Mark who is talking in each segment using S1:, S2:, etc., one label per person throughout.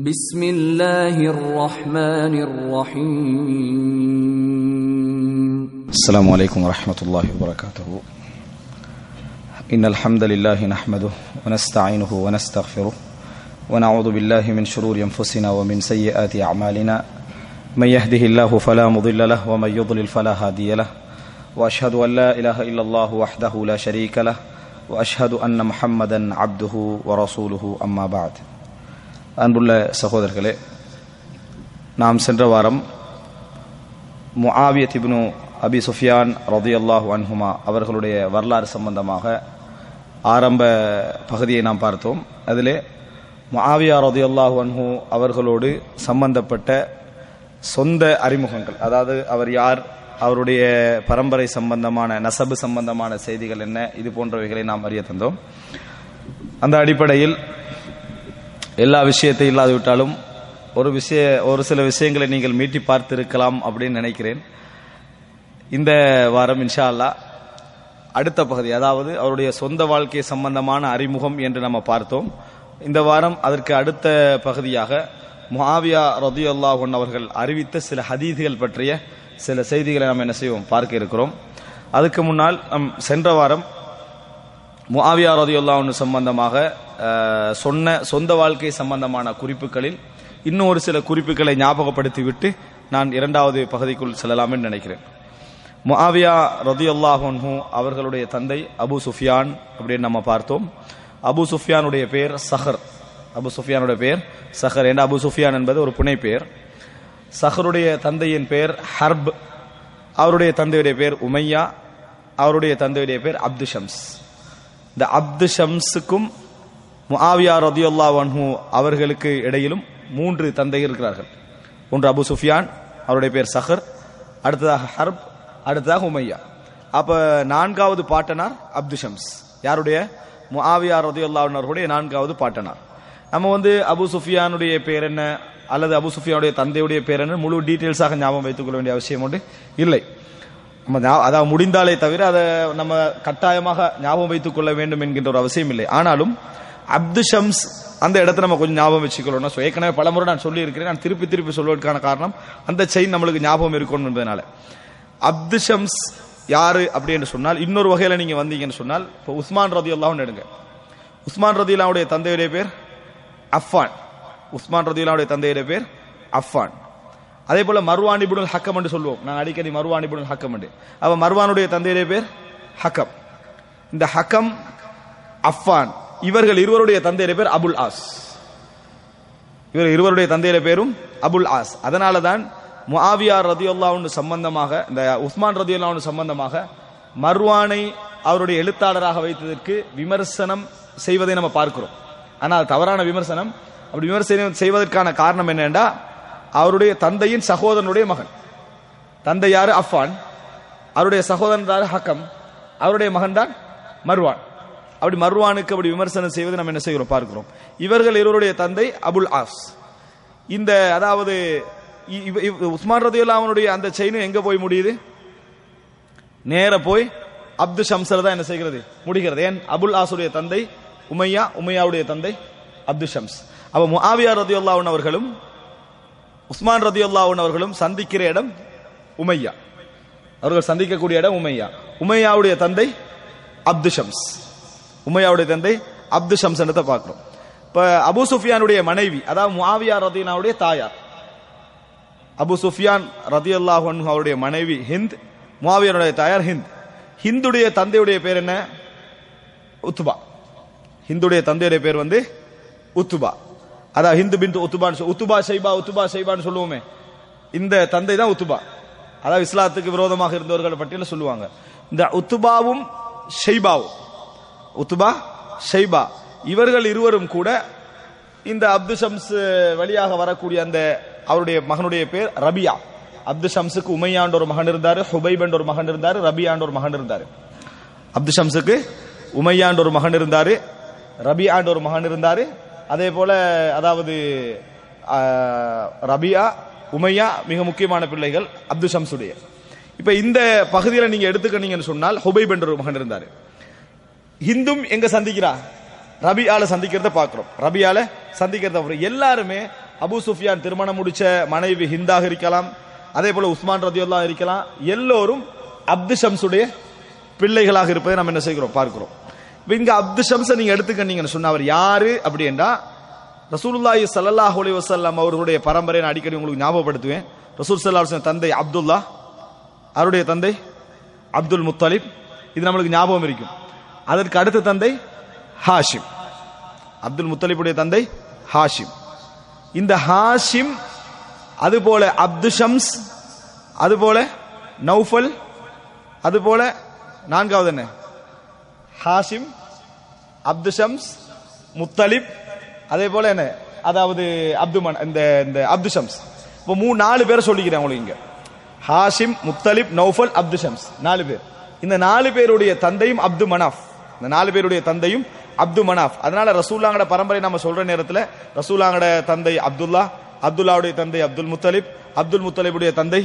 S1: بسم الله الرحمن الرحيم
S2: السلام عليكم ورحمة الله وبركاته إن الحمد لله نحمده ونستعينه ونستغفره ونعوذ بالله من شرور أنفسنا ومن سيئات أعمالنا من يهده الله فلا مضل له ومن يضلل فلا هادي له وأشهد أن لا إله إلا الله وحده لا شريك له وأشهد أن محمدا عبده ورسوله أما بعد அன்புள்ள சகோதரர்களே நாம் சென்ற வாரம் முஆவியத் இப்னு அபி சுஃபியான் ரதியல்லாஹு அன்ஹுமா அவர்களுடைய வரலாறு சம்பந்தமாக ஆரம்ப பகுதியை நாம் பார்த்தோம் அதிலே முஆவியா ரதியல்லாஹு அன்ஹு அவர்களோடு சம்பந்தப்பட்ட சொந்த அறிமுகங்கள் அதாவது அவர் யார் அவருடைய பரம்பரை சம்பந்தமான நசபு சம்பந்தமான செய்திகள் என்ன இது போன்றவைகளை நாம் அறிய தந்தோம் அந்த அடிப்படையில் எல்லா விஷயத்தை இல்லாதுவிட்டாலும் ஒரு விஷய ஒரு சில விஷயங்களை நீங்கள் மீட்டி பார்த்திருக்கலாம் அப்படின்னு நினைக்கிறேன் இந்த வாரம் இன்ஷா அல்லாஹ் அடுத்த பகுதி அதாவது அவருடைய சொந்த வாழ்க்கை சம்பந்தமான அறிமுகம் என்று நம்ம பார்த்தோம் இந்த வாரம் அதற்கு அடுத்த பகுதியாக முஆவியா ரதி அல்லாஹன் அவர்கள் அறிவித்த சில ஹதீதுகள் பற்றிய சில செய்திகளை நாம் என்ன செய்வோம் பார்க்க இருக்கிறோம் அதுக்கு முன்னால் நம் சென்ற வாரம் முஆவியா ரதியுல்லாஹு சம்பந்தமாக அஹ், சொன்ன சொந்த வாழ்க்கை சம்பந்தமான குறிப்புகளில் இன்னும் ஒரு சில குறிப்புகளை ஞாபகப்படுத்தி விட்டு நான் இரண்டாவது பகுதிக்குள் செல்லலாம் என்று நினைக்கிறேன் முஆவியா ரதியுல்லாஹு அவர்களுடைய தந்தை அபு சுஃபியான் அப்படின்னு நம்ம பார்த்தோம் அபு சுஃபியானுடைய பேர் சஹர் அபு சுஃபியானுடைய பேர் சஹர் என்ற அபு சுஃபியான் என்பது ஒரு புனை பேர் சஹருடைய தந்தையின் பேர் ஹர்ப் அவருடைய தந்தையுடைய பேர் உமையா அவருடைய தந்தையுடைய பேர் அப்து ஷம்ஸ் இந்த அப்து ஷம்ஸுக்கும் முஆவியா ரதியுல்லா வன்ஹு அவர்களுக்கு இடையிலும் மூன்று தந்தை இருக்கிறார்கள் ஒன்று அபு சுஃபியான் அவருடைய பேர் சஹர் அடுத்ததாக ஹர்ப் அடுத்ததாக உமையா அப்ப நான்காவது பாட்டனார் அப்து ஷம்ஸ் யாருடைய முஆவியா ரதியுல்லா அவர்களுடைய நான்காவது பாட்டனார் நம்ம வந்து அபு சுஃபியானுடைய பேர் என்ன அல்லது அபு சுஃபியானுடைய தந்தையுடைய பேர் என்ன முழு டீட்டெயில்ஸாக ஞாபகம் வைத்துக் கொள்ள வேண்டிய அவசியம் உண்டு இல்லை நம்ம ஞா- அதாவது முடிந்தாலே தவிர அதை நம்ம கட்டாயமாக ஞாபகம் வைத்துக் கொள்ள வேண்டும் என்கின்ற ஒரு அவசியம் இல்லை ஆனாலும் அப்து ஷம்ஸ் அந்த இடத்த நம்ம கொஞ்சம் ஞாபகம் வச்சுக்கணும் So, ஏற்கனவே பலமுறை நான் சொல்லி இருக்கிறேன் நான் திருப்பி திருப்பி சொல்வதற்கான காரணம் அந்த செயின் நம்மளுக்கு ஞாபகம் இருக்கணும் என்பதனால அப்து ஷம்ஸ் யாரு அப்படின்னு சொன்னால் இன்னொரு வகையில நீங்க வந்தீங்கன்னு சொன்னால் இப்போ உஸ்மான் ரதி அல்லாஹ்னு எடுங்க உஸ்மான் ரதி அல்லாவுடைய தந்தையுடைய பேர் அஃபான் உஸ்மான் ரதி அல்லாவுடைய தந்தையுடைய பேர் அஃபான் அதே போல மர்வான் இப்னுல் ஹக்கம் என்று சொல்லுவோம் நான் அடிக்கடி மர்வான் இப்னுல் ஹக்கம் என்று அவ மர்வானுடைய தந்தையுடைய பேர் ஹக்கம் இந்த ஹக்கம் அஃபான் இவர்கள் இருவருடைய தந்தையுடைய பேர் அபுல் ஆஸ் இவர் இருவருடைய தந்தையுடைய பேரும் அபுல் ஆஸ் அதனால தான் முஆவியா ரதியுல்லாவுன்னு சம்பந்தமாக இந்த உஸ்மான் ரதியுல்லாவுன்னு சம்பந்தமாக மர்வானை அவருடைய எழுத்தாளராக வைத்ததற்கு விமர்சனம் செய்வதை நம்ம பார்க்கிறோம் ஆனால் தவறான விமர்சனம் அப்படி விமர்சனம் செய்வதற்கான காரணம் என்னென்றா அவருடைய தந்தையின் சகோதரனுடைய மகன் தந்தை யாரு அஃபான் அவருடைய சகோதரன் யாரு ஹக்கம் அவருடைய மகன் தான் மர்வான் அப்படி மர்வானுக்கு அப்படி விமர்சனம் செய்வது நம்ம என்ன செய்கிறோம் பார்க்கிறோம் இவர்கள் இருவருடைய தந்தை அபுல் ஆஸ் இந்த அதாவது இ- இவ- இவ- உஸ்மான் ரதியுல்லா அவனுடைய அந்த செயின் எங்க போய் முடியுது நேர போய் அப்து ஷம்சர் தான் என்ன செய்கிறது முடிகிறது ஏன் அபுல் ஆசுடைய தந்தை உமையா உமையாவுடைய தந்தை அப்து ஷம்ஸ் அப்ப முஆவியா ரதியுல்லாஹு அவர்களும் உஸ்மான் ரதியுல்லாஹு அவர்களும் சந்திக்கிற இடம் உமையா அவர்கள் சந்திக்கக்கூடிய இடம் உமையா உமையாவுடைய தந்தை அப்து ஷம்ஸ் உமையாவுடைய தந்தை அப்து ஷம்ஸ் என்றதை பார்க்கிறோம் இப்ப அபு சுஃபியானுடைய மனைவி அதாவது முஆவியா ரதியுல்லாவுடைய தாயார் அபு சுஃபியான் ரதியுல்லாஹு அன்ஹு அவருடைய மனைவி ஹிந்த் முஆவியானுடைய தாயார் ஹிந்த் ஹிந்துடைய தந்தையுடைய பேர் என்ன உத்துபா ஹிந்துடைய தந்தையுடைய பேர் வந்து உத்துபா அதான் ஹிந்து பின் உத்துபான்னு சொல் உத்துபா ஷைபா உத்துபா ஷைபான்னு சொல்லுவோமே இந்த தந்தை தான் உத்துபா அதாவது இஸ்லாத்துக்கு விரோதமாக இருந்தவர்கள் பட்டியல சொல்லுவாங்க இந்த உத்துபாவும் ஷைபாவும் உத்துபா ஷைபா இவர்கள் இருவரும் கூட இந்த அப்து ஷம்ஸ் வழியாக வரக்கூடிய அந்த அவருடைய மகனுடைய பேர் ரபியா அப்து ஷம்ஸுக்கு உமையாண்ட ஒரு மகன் இருந்தாரு ஹுபைப் என்ற ஒரு மகன் இருந்தாரு ரபியாண்ட ஒரு மகன் இருந்தாரு அப்து ஷம்ஸுக்கு உமையாண்ட ஒரு மகன் இருந்தாரு ரபியாண்ட ஒரு மகன் இருந்தாரு அதே போல அதாவது ஆஹ், ரபியா உமையா மிக முக்கியமான பிள்ளைகள் அப்து ஷம்ஸுடைய இப்ப இந்த பகுதியில நீங்க எடுத்துக்கிட்டீங்கன்னு சொன்னால் ஹுபைப் என்ற ஒரு மகன் இருந்தாரு ஹிந்தும் எங்க சந்திக்கிறா ரபியால சந்திக்கிறத பார்க்கிறோம் ரபியால சந்திக்கிறத பார்க்கிறோம். எல்லாருமே அபூ சுஃபியான் திருமணம் முடிச்ச மனைவி ஹிந்தாக இருக்கலாம் அதே போல உஸ்மான் ரதியுல்லா இருக்கலாம் எல்லோரும் அப்து ஷம்ஸுடைய பிள்ளைகளாக இருப்பதை நம்ம என்ன செய்கிறோம் பார்க்கிறோம் இப்ப இங்க அப்து ஷம்ஸை நீங்க எடுத்துக்கிட்டீங்கன்னு சொன்னா அவர் யாரு அப்படின்னா ரசூலுல்லாஹி ஸல்லல்லாஹு அலைஹி வஸல்லம் அவர்களுடைய பரம்பரையை நான் அடிக்கடி உங்களுக்கு ஞாபகப்படுத்துவேன் ரசூல் ஸல்லல்லாஹு அலைஹி வஸல்லம் தந்தை அப்துல்லா அவருடைய தந்தை அப்துல் முத்தலிப் இது நம்மளுக்கு ஞாபகம் இருக்கும் அதற்கு அடுத்த தந்தை ஹாஷிம் அப்துல் முத்தலிபுடைய தந்தை ஹாஷிம் இந்த ஹாஷிம் அதுபோல அப்து ஷம்ஸ் அதுபோல நௌஃபல் அதுபோல நான்காவது என்ன ஹாஷிம் அப்து ஷம்ஸ் முத்தலிப் அதே போல என்ன அதாவது அப்துமன் இந்த இந்த அப்து ஷம்ஸ் இப்போ மூணு நாலு பேரை சொல்லிக்கிறேன் உங்களுக்கு இங்க ஹாஷிம் முத்தலிப் நௌஃபல் அப்து ஷம்ஸ் நாலு பேர் இந்த நாலு பேருடைய தந்தையும் அப்து மனாஃப் இந்த நாலு பேருடைய தந்தையும் அப்து மனாஃப் அதனால ரசூலாங்கட பரம்பரை நம்ம சொல்ற நேரத்தில் ரசூலாங்கட தந்தை அப்துல்லா அப்துல்லாவுடைய தந்தை அப்துல் முத்தலிப் அப்துல் முத்தலிபுடைய தந்தை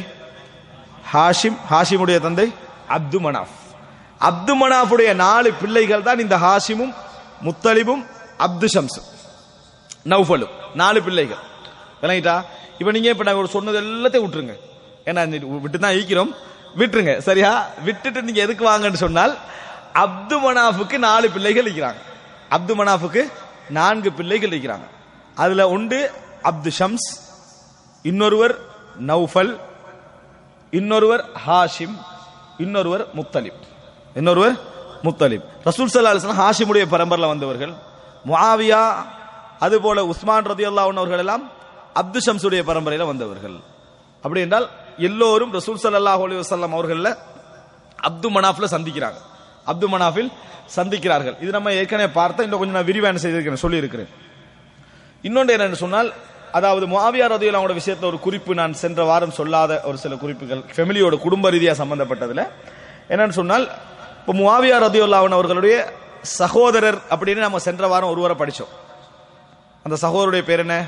S2: ஹாஷிம் ஹாஷிமுடைய தந்தை அப்து மனாஃப் அப்து மனாஃபுடைய நாலு பிள்ளைகள் தான் இந்த ஹாஷிமும் முத்தலிபும் அப்து ஷம்ஸும் நௌஃபலும் நாலு பிள்ளைகள் விளங்கிட்டா இப்ப நீங்க இப்ப நாங்க ஒரு சொன்னது எல்லாத்தையும் விட்டுருங்க ஏன்னா விட்டு தான் ஈக்கிறோம் விட்டுருங்க சரியா விட்டுட்டு நீங்க எதுக்கு வாங்கன்னு சொன்னால் அப்து மனாஃபுக்கு நாலு பிள்ளைகள் இருக்கிறாங்க அப்து மனாஃபுக்கு நான்கு பிள்ளைகள் இருக்கிறாங்க அதுல ஒன்று அப்து ஷம்ஸ் இன்னொருவர் நௌஃபல் இன்னொருவர் ஹாஷிம் இன்னொருவர் முத்தலிப் இன்னொருவர் முத்தலிப் ரசூல் சல்லா அலிஸ்லாம் ஹாஷிமுடைய பரம்பரில் வந்தவர்கள் முஆவியா அதுபோல உஸ்மான் ரதி அவர்கள் எல்லாம் அப்து ஷம்சுடைய பரம்பரையில் வந்தவர்கள் அப்படி என்றால் எல்லோரும் ரசூல் சல்லாஹ் அலி வசல்லாம் அவர்கள அப்து மனாஃப்ல சந்திக்கிறாங்க அப்து மனாஃபில் சந்திக்கிறார்கள் இது நம்ம ஏற்கனவே பார்த்தா இன்னும் கொஞ்சம் நான் விரிவான செய்திருக்கிறேன் சொல்லியிருக்கிறேன் இன்னொன்று என்னன்னு சொன்னால் அதாவது முஆவியா ரதியுல் அவங்களோட விஷயத்துல ஒரு குறிப்பு நான் சென்ற வாரம் சொல்லாத ஒரு சில குறிப்புகள் ஃபெமிலியோட குடும்ப ரீதியா சம்பந்தப்பட்டதுல என்னன்னு சொன்னால் இப்போ முஆவியா ரதியுல்லாவன் அவர்களுடைய சகோதரர் அப்படின்னு நம்ம சென்ற வாரம் ஒருவரை படிச்சோம் அந்த சகோதரருடைய பேர் என்ன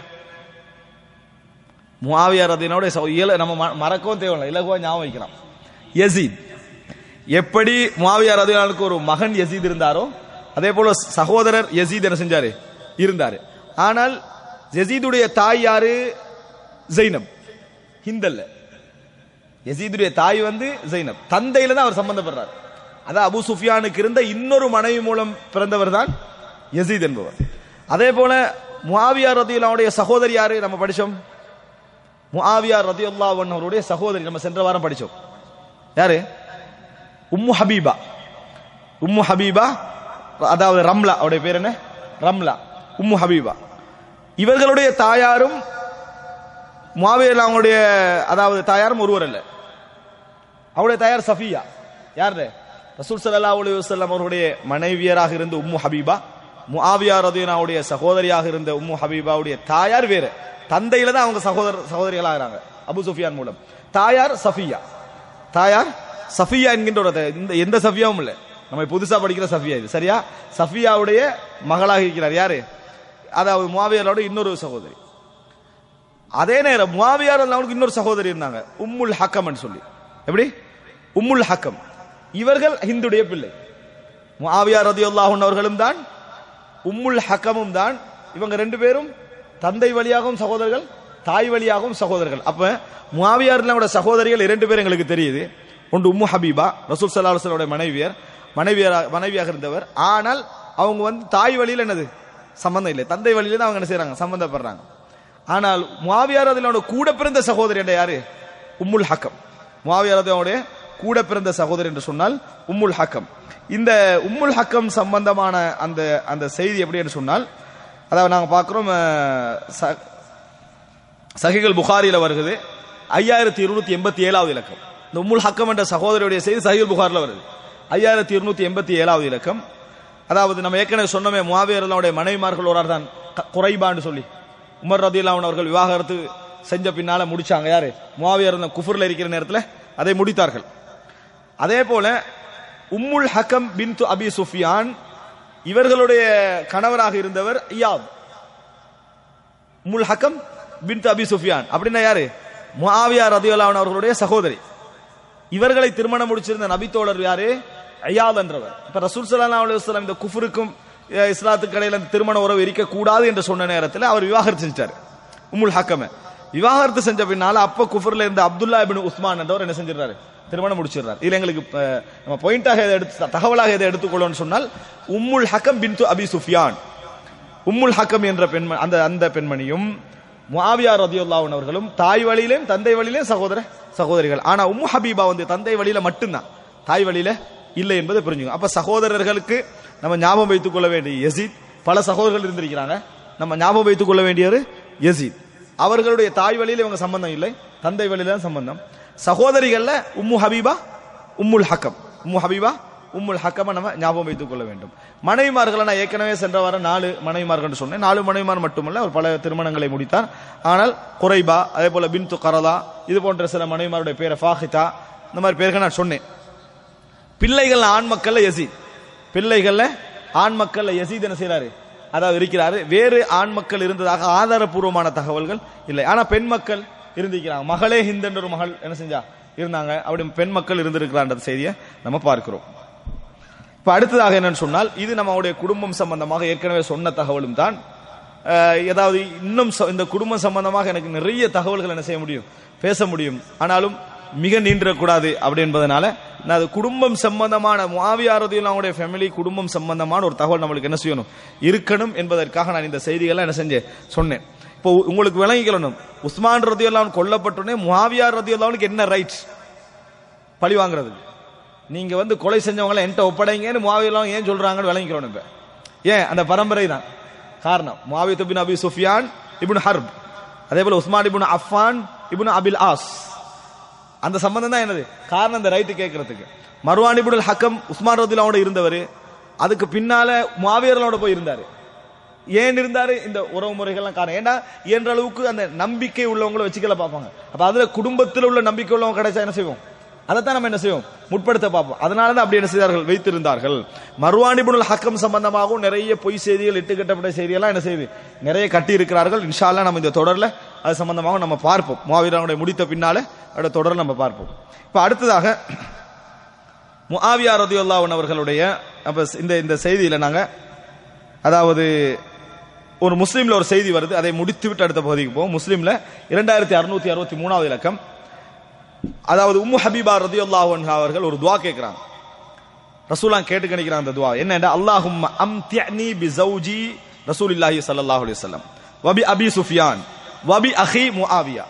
S2: முஆவியா ரதியனோட இயல நம்ம ம- மறக்கவும் தேவையில்லை இலகுவா ஞாபகம் வைக்கலாம் யசீத் எப்படி முஆவியா ரதியனுக்கு ஒரு மகன் யசீத் இருந்தாரோ அதே போல சகோதரர் யசீத் என்ன செஞ்சாரு இருந்தாரு ஆனால் யசீதுடைய தாய் யாரு ஜைனப் ஹிந்தல்ல யசீதுடைய தாய் வந்து ஜைனப் தந்தையில தான் அவர் சம்பந்தப்படுறார் அதான் அபு சுஃபியானுக்கு இருந்த இன்னொரு மனைவி மூலம் பிறந்தவர் தான் யசீத் என்பவர் அதே போல முஆவியா ரதியுல்லாவுடைய சகோதரி யாரு நம்ம படிச்சோம் முஆவியா ரதியுல்லா அவருடைய சகோதரி நம்ம சென்ற வாரம் படிச்சோம் யாரு உம்மு ஹபீபா உம்மு ஹபீபா அதாவது ரம்லா அவருடைய பேர் என்ன ரம்லா உம்மு ஹபீபா இவர்களுடைய தாயாரும் முஆவியா அவங்களுடைய அதாவது தாயாரும் ஒருவர் அல்ல அவருடைய தாயார் சஃபியா யாரு ரசூல் ஸல்லல்லாஹு அலைஹி வஸல்லம் அவருடைய மனைவியராக இருந்த உம்மு ஹபீபா முஆவியா ரதியனாவுடைய சகோதரியாக இருந்த உம்மு ஹபீபாவுடைய தாயார் வேறு தந்தையில தான் அவங்க சகோதர சகோதரிகளாகிறாங்க அபு சுஃபியான் மூலம் தாயார் சஃபியா தாயார் சஃபியா என்கின்ற ஒரு த- இந்த எந்த சஃபியாவும் இல்லை நம்ம புதுசா படிக்கிற சஃபியா இது சரியா சஃபியாவுடைய மகளாக இருக்கிறார் யாரு அதாவது முஆவியாரோட இன்னொரு சகோதரி அதே நேரம் முஆவியார் அவனுக்கு இன்னொரு சகோதரி இருந்தாங்க உம்முல் ஹக்கம்னு சொல்லி எப்படி உம்முல் ஹக்கம் இவர்கள் ஹிந்துடைய பிள்ளை முஆவியார் ரதியுல்லாஹு அவர்களும் தான் உம்முல் ஹக்கமும் தான் இவங்க ரெண்டு பேரும் தந்தை வழியாகவும் சகோதரர்கள் தாய் வழியாகவும் சகோதரர்கள் அப்ப முஆவியாரோட சகோதரிகள் இரண்டு பேர் எங்களுக்கு தெரியுது ஒன்று உம்மு ஹபீபா ரசூல் ஸல்லல்லாஹு அலைஹி வஸல்லம் மனைவியர் மனைவியராக மனைவியாக இருந்தவர் ஆனால் அவங்க வந்து தாய் வழியில் என்னது சம்பந்தம் இல்லை தந்தை வழியில தான் அவங்க என்ன செய்றாங்க சம்பந்தப்படுறாங்க ஆனால் முஆவியார் அதிலோட கூட பிறந்த சகோதரி என்ற யாரு உம்முல் ஹக்கம் முஆவியார் அதனுடைய கூட பிறந்த சகோதரி என்று சொன்னால் உம்முல் ஹக்கம் இந்த உம்முல் ஹக்கம் சம்பந்தமான அந்த அந்த செய்தி எப்படி என்று சொன்னால் அதாவது நாங்க பார்க்கிறோம் அஹ், ச- சஹிகள் புகாரில வருகிறது ஐயாயிரத்தி இருநூத்தி எண்பத்தி ஏழாவது இலக்கம் இந்த உம்முல் ஹக்கம் என்ற சகோதரியுடைய செய்தி சஹில் புகாரில் வருது ஐயாயிரத்தி இருநூத்தி எண்பத்தி ஏழாவது இலக்கம் அதாவது நம்ம ஏற்கனவே சொன்னோமே முவாவியர்களுடைய மனைவிமார்கள் ஒரு தான் குறைபான்னு சொல்லி உமர் ரதியுல்லாஹு அவர்கள் விவாகரத்து செஞ்ச பின்னால முடிச்சாங்க யாரு முவாவியர் இருந்த குஃபர்ல இருக்கிற நேரத்தில் அதை முடித்தார்கள் அதே போல உம்முல் ஹக்கம் பின் அபி சுஃபியான் இவர்களுடைய கணவராக இருந்தவர் இயாத் உம்முல் ஹக்கம் பின் அபி சுஃபியான் அப்படின்னா யாரு முஆவியா ரதியுல்லாஹு அவர்களுடைய சகோதரி இவர்களை திருமணம் முடிச்சிருந்த நபித்தோழர் யாரு ஐயாத் என்றவர் இப்ப ரசூல் ஸல்லல்லாஹு அலைஹி வஸல்லம் இந்த குஃபருக்கும் அஹ், இஸ்லாத்துக்கு இடையில அந்த திருமண உறவு இருக்க கூடாது என்று சொன்ன நேரத்தில் அவர் விவாகரத்து செஞ்சார் உம்முல் ஹக்கம விவாகரத்து செஞ்ச பின்னால அப்ப குஃபர்ல இருந்த அப்துல்லா இப்னு உஸ்மான் என்றவர் என்ன செஞ்சிடறாரு திருமணம் முடிச்சிடுறாரு இதுல எங்களுக்கு அஹ், நம்ம பாயிண்டாக எதை எடுத்து தகவலாக எதை எடுத்துக்கொள்ளணும்னு சொன்னால் உம்முல் ஹக்கம் பின்து அபி சுஃபியான் உம்முல் ஹக்கம் என்ற பெண்மணி அந்த அந்த பெண்மணியும் முஆவியா ரதியுல்லாஹு அவர்களும் தாய் வழியிலும் தந்தை வழியிலும் சகோதர சகோதரிகள் ஆனா உம்மு ஹபீபா வந்து தந்தை வழியில மட்டும்தான் தாய் வழியில இல்லை என்பதை புரிஞ்சுங்க அப்ப சகோதரர்களுக்கு நம்ம ஞாபகம் வைத்துக் கொள்ள வேண்டிய யசீத் பல சகோதரர்கள் இருந்திருக்கிறாங்க நம்ம ஞாபகம் வைத்துக் கொள்ள வேண்டியது யசீத் அவர்களுடைய தாய் வழியில இவங்க சம்பந்தம் இல்லை தந்தை வழியில தான் சம்பந்தம் சகோதரிகள்ல உம்மு ஹபீபா உம்முல் ஹக்கம் உம்மு ஹபீபா உம்முல் ஹக்கம நம்ம ஞாபகம் வைத்துக் கொள்ள வேண்டும் மனைவிமார்களை நான் ஏற்கனவே சென்ற வாரம் நாலு மனைவிமார்கள் சொன்னேன் நாலு மனைவிமார் மட்டுமல்ல அவர் பல திருமணங்களை முடித்தார் ஆனால் குறைபா அதே போல பின்து கரலா இது போன்ற சில மனைவிமாருடைய பேரை ஃபாஹிதா இந்த மாதிரி பேர்கள் நான் சொன்னேன் பிள்ளைகள் ஆண் மக்கள்ல யசீத் பிள்ளைகள்ல ஆண் மக்கள்ல யசீத் என்ன செய்யறாரு அதாவது இருக்கிறாரு வேறு ஆண் மக்கள் இருந்ததாக ஆதாரபூர்வமான தகவல்கள் இல்லை ஆனா பெண் மக்கள் இருந்திருக்கிறாங்க மகளே ஹிந்த் என்ற ஒரு மகள் என்ன செஞ்சா இருந்தாங்க அப்படி பெண் மக்கள் இருந்திருக்கிறான்ற செய்தியை நம்ம பார்க்கிறோம் இப்ப அடுத்ததாக என்னன்னு சொன்னால் இது நம்மளுடைய குடும்பம் சம்பந்தமாக ஏற்கனவே சொன்ன தகவலும் தான் அஹ், ஏதாவது இன்னும் சொ- இந்த குடும்பம் சம்பந்தமாக எனக்கு நிறைய தகவல்கள் என்ன செய்ய முடியும் பேச முடியும் ஆனாலும் மிக நீண்டிடக்கூடாது அப்படி என்பதனால நான் அது குடும்பம் சம்பந்தமான முவாவியாரதியில் அவங்களுடைய ஃபேமிலி குடும்பம் சம்பந்தமான ஒரு தகவல் நம்மளுக்கு என்ன செய்யணும் இருக்கணும் என்பதற்காக நான் இந்த செய்திகளை என்ன செஞ்சேன் சொன்னேன் இப்போ உங்களுக்கு விளங்கிக்கணும் உஸ்மான் ரதியுல்லான் கொல்லப்பட்டோடனே முவாவியார் ரதியுல்லாவுக்கு என்ன ரைட்ஸ் பழி வாங்குறதுக்கு நீங்க வந்து கொலை செஞ்சவங்கள என்கிட்ட ஒப்படைங்கன்னு முவாவியெல்லாம் ஏன் சொல்றாங்கன்னு விளங்கிக்கிறோம் இப்ப ஏன் அந்த பரம்பரை தான் காரணம் முவாவியத் பின் அபி சுஃபியான் இப்னு ஹர்ப் அதே போல Usman Ibn Affan Ibn Abil Aas அந்த சம்பந்தம் தான் என்னது காரணம் இந்த ரைட்டு கேட்கறதுக்கு மர்வான் இப்னுல் ஹக்கம் உஸ்மான் ரதிலாவோட இருந்தவர் அதுக்கு பின்னால முவாவியர்களோட போய் இருந்தாரு ஏன் இருந்தாரு இந்த உறவு முறைகள்லாம் காரணம் ஏன்னா இயன்ற அளவுக்கு அந்த நம்பிக்கை உள்ளவங்கள வச்சுக்கல பார்ப்பாங்க அப்ப அதுல குடும்பத்தில் உள்ள நம்பிக்கை உள்ளவங்க கிடைச்சா என்ன செய்வோம் அதைத்தான் நம்ம என்ன செய்வோம் முற்படுத்த பார்ப்போம் அதனால தான் அப்படி என்ன செய்தார்கள் வைத்திருந்தார்கள் மர்வானிபுல் ஹக்கம் சம்பந்தமாகவும் நிறைய பொய் செய்திகள் இட்டு கட்டப்பட்ட செய்தியெல்லாம் என்ன செய்யுது நிறைய கட்டி இருக்கிறார்கள் இன்ஷால்லா நம்ம இந்த தொடர்ல அது சம்பந்தமாக நம்ம பார்ப்போம் மாவீரனுடைய முடித்த பின்னால அதோட தொடர் நம்ம பார்ப்போம் இப்ப அடுத்ததாக முஆவியா ரதியுல்லாஹன் அவர்களுடைய அப்ப இந்த இந்த செய்தியில நாங்க அதாவது ஒரு முஸ்லீம்ல ஒரு செய்தி வருது அதை முடித்து விட்டு அடுத்த பகுதிக்கு போவோம் முஸ்லீம்ல இரண்டாயிரத்தி அறுநூத்தி அறுபத்தி மூணாவது இலக்கம் அதாவது உம்மு ஹபீபா ரதியுல்லாஹு அன்ஹா அவர்கள் ஒரு துவா கேட்கிறாங்க ரசூலா கேட்டு கணிக்கிறாங்க அந்த துவா என்ன அல்லாஹும் அம்தியனி பி ஜௌஜி ரசூலில்லாஹி ஸல்லல்லாஹு அலைஹி வஸல்லம் வபி அபி சுஃபியான் வபி அஹி முஆவியா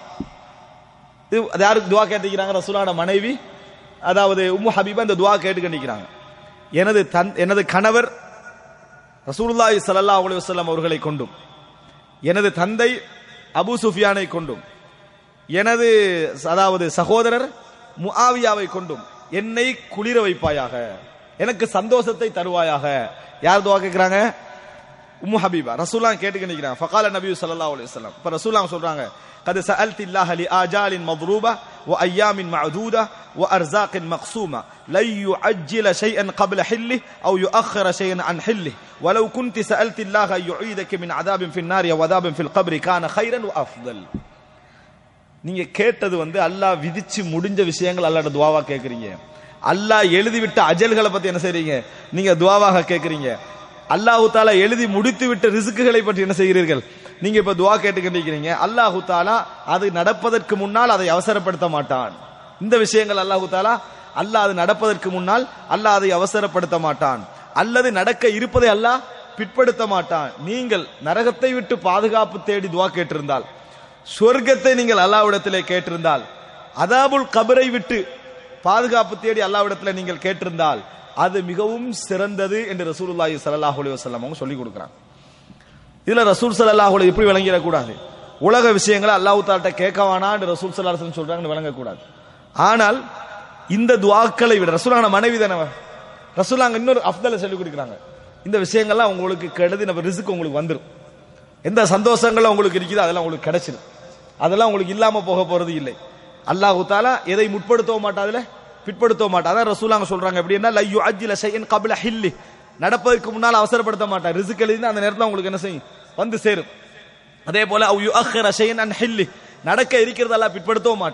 S2: இது அது யாருக்கு துவா கேட்டுக்கிறாங்க ரசூலான மனைவி அதாவது உம்மு ஹபீபா இந்த துவா கேட்டு கண்டிக்கிறாங்க எனது தன் எனது கணவர் ரசூலுல்லாஹி ஸல்லல்லாஹு அலைஹி வஸல்லம் அவர்களை கொண்டும் எனது தந்தை அபூ சுஃபியானை கொண்டும் எனது அதாவது சகோதரர் முஆவியாவை கொண்டும் என்னை குளிர வைப்பாயாக எனக்கு சந்தோஷத்தை தருவாயாக யார் துவா கேட்கிறாங்க உம்மு ஹபீபா ரசூலா கேட்டு நிக்கிறாங்க ஃபகால நபி ஸல்லல்லாஹு அலைஹி வஸல்லம் இப்ப ரசூலா சொல்றாங்க قد سألت الله لآجال مضروبة وأيام معدودة وأرزاق مقسومة لن يعجل شيئا قبل حله أو يؤخر شيئا عن حله ولو كنت سألت الله أن يعيدك من عذاب في النار وعذاب في القبر كان خيرا وأفضل நீங்க கேட்டது வந்து அல்லாஹ் விதிச்சு முடிஞ்ச விஷயங்கள் அல்லாஹ்ட துவாவா கேக்குறீங்க அல்லாஹ் எழுதிவிட்ட அஜல்களை பத்தி என்ன செய்றீங்க நீங்க துவாவாக கேக்குறீங்க அல்லாஹு தாலா எழுதி முடித்து விட்ட ரிசுக்குகளை பற்றி என்ன செய்கிறீர்கள் நீங்க இப்ப துவா கேட்டுக்கிட்டீங்க அல்லாஹு தாலா அது நடப்பதற்கு முன்னால் அதை அவசரப்படுத்த மாட்டான் இந்த விஷயங்கள் அல்லாஹு தாலா அல்லாஹ் அது நடப்பதற்கு முன்னால் அல்லாஹ் அதை அவசரப்படுத்த மாட்டான் அல்லது நடக்க இருப்பதை அல்லாஹ் பிற்படுத்த மாட்டான் நீங்கள் நரகத்தை விட்டு பாதுகாப்பு தேடி துவா கேட்டிருந்தால் சொர்க்கத்தை நீங்கள் அல்லாவிடத்திலே கேட்டிருந்தால் அதாபுல் கபரை விட்டு பாதுகாப்பு தேடி அல்லாவிடத்திலே நீங்கள் கேட்டிருந்தால் அது மிகவும் சிறந்தது என்று ரசூலுல்லாஹி ஸல்லல்லாஹு அலைஹி வஸல்லம் அவங்க சொல்லி கொடுக்குறாங்க இதுல ரசூல் ஸல்லல்லாஹு அலைஹி இப்படி விளங்கிடக்கூடாது உலக விஷயங்களை அல்லாஹ் தாட்ட கேட்க வேணாம் என்று ரசூல் ஸல்லல்லாஹு அலைஹி வஸல்லம் சொல்றாங்கன்னு விளங்கக்கூடாது ஆனால் இந்த துவாக்களை விட ரசூலான மனைவி தானே ரசூலாங்க இன்னொரு அஃப்தலை சொல்லி கொடுக்குறாங்க இந்த விஷயங்கள்லாம் உங்களுக்கு கெடுதி நம்ம ரிசுக்கு உங்களுக்கு வந்துடும் எந்த சந்தோஷங்களும் உங்களுக்கு இருக்குதோ அதெல்லாம் உங்களுக்கு கிடைச்சிடும் அதெல்லாம் உங்களுக்கு இல்லாம போக போறது இல்லை அல்லாஹு தாலா எதை முற்படுத்தவும் மாட்டா அதுல பிற்படுத்தவும் மாட்டா அதான் ரசூலாங்க சொல்றாங்க எப்படின்னா லையு அஜில ஷைன் கபில ஹில்லி நடப்பதற்கு முன்னால் அவசரப்படுத்த மாட்டா ரிசுக் எழுதி அந்த நேரத்தில் உங்களுக்கு என்ன செய்யும் வந்து சேரும் அதே போல அவ் யுஅkhira ஷைன் அன் ஹில்லி நடக்க இருக்கிறதெல்லாம் பிற்படுத்தவும் மாட்டான்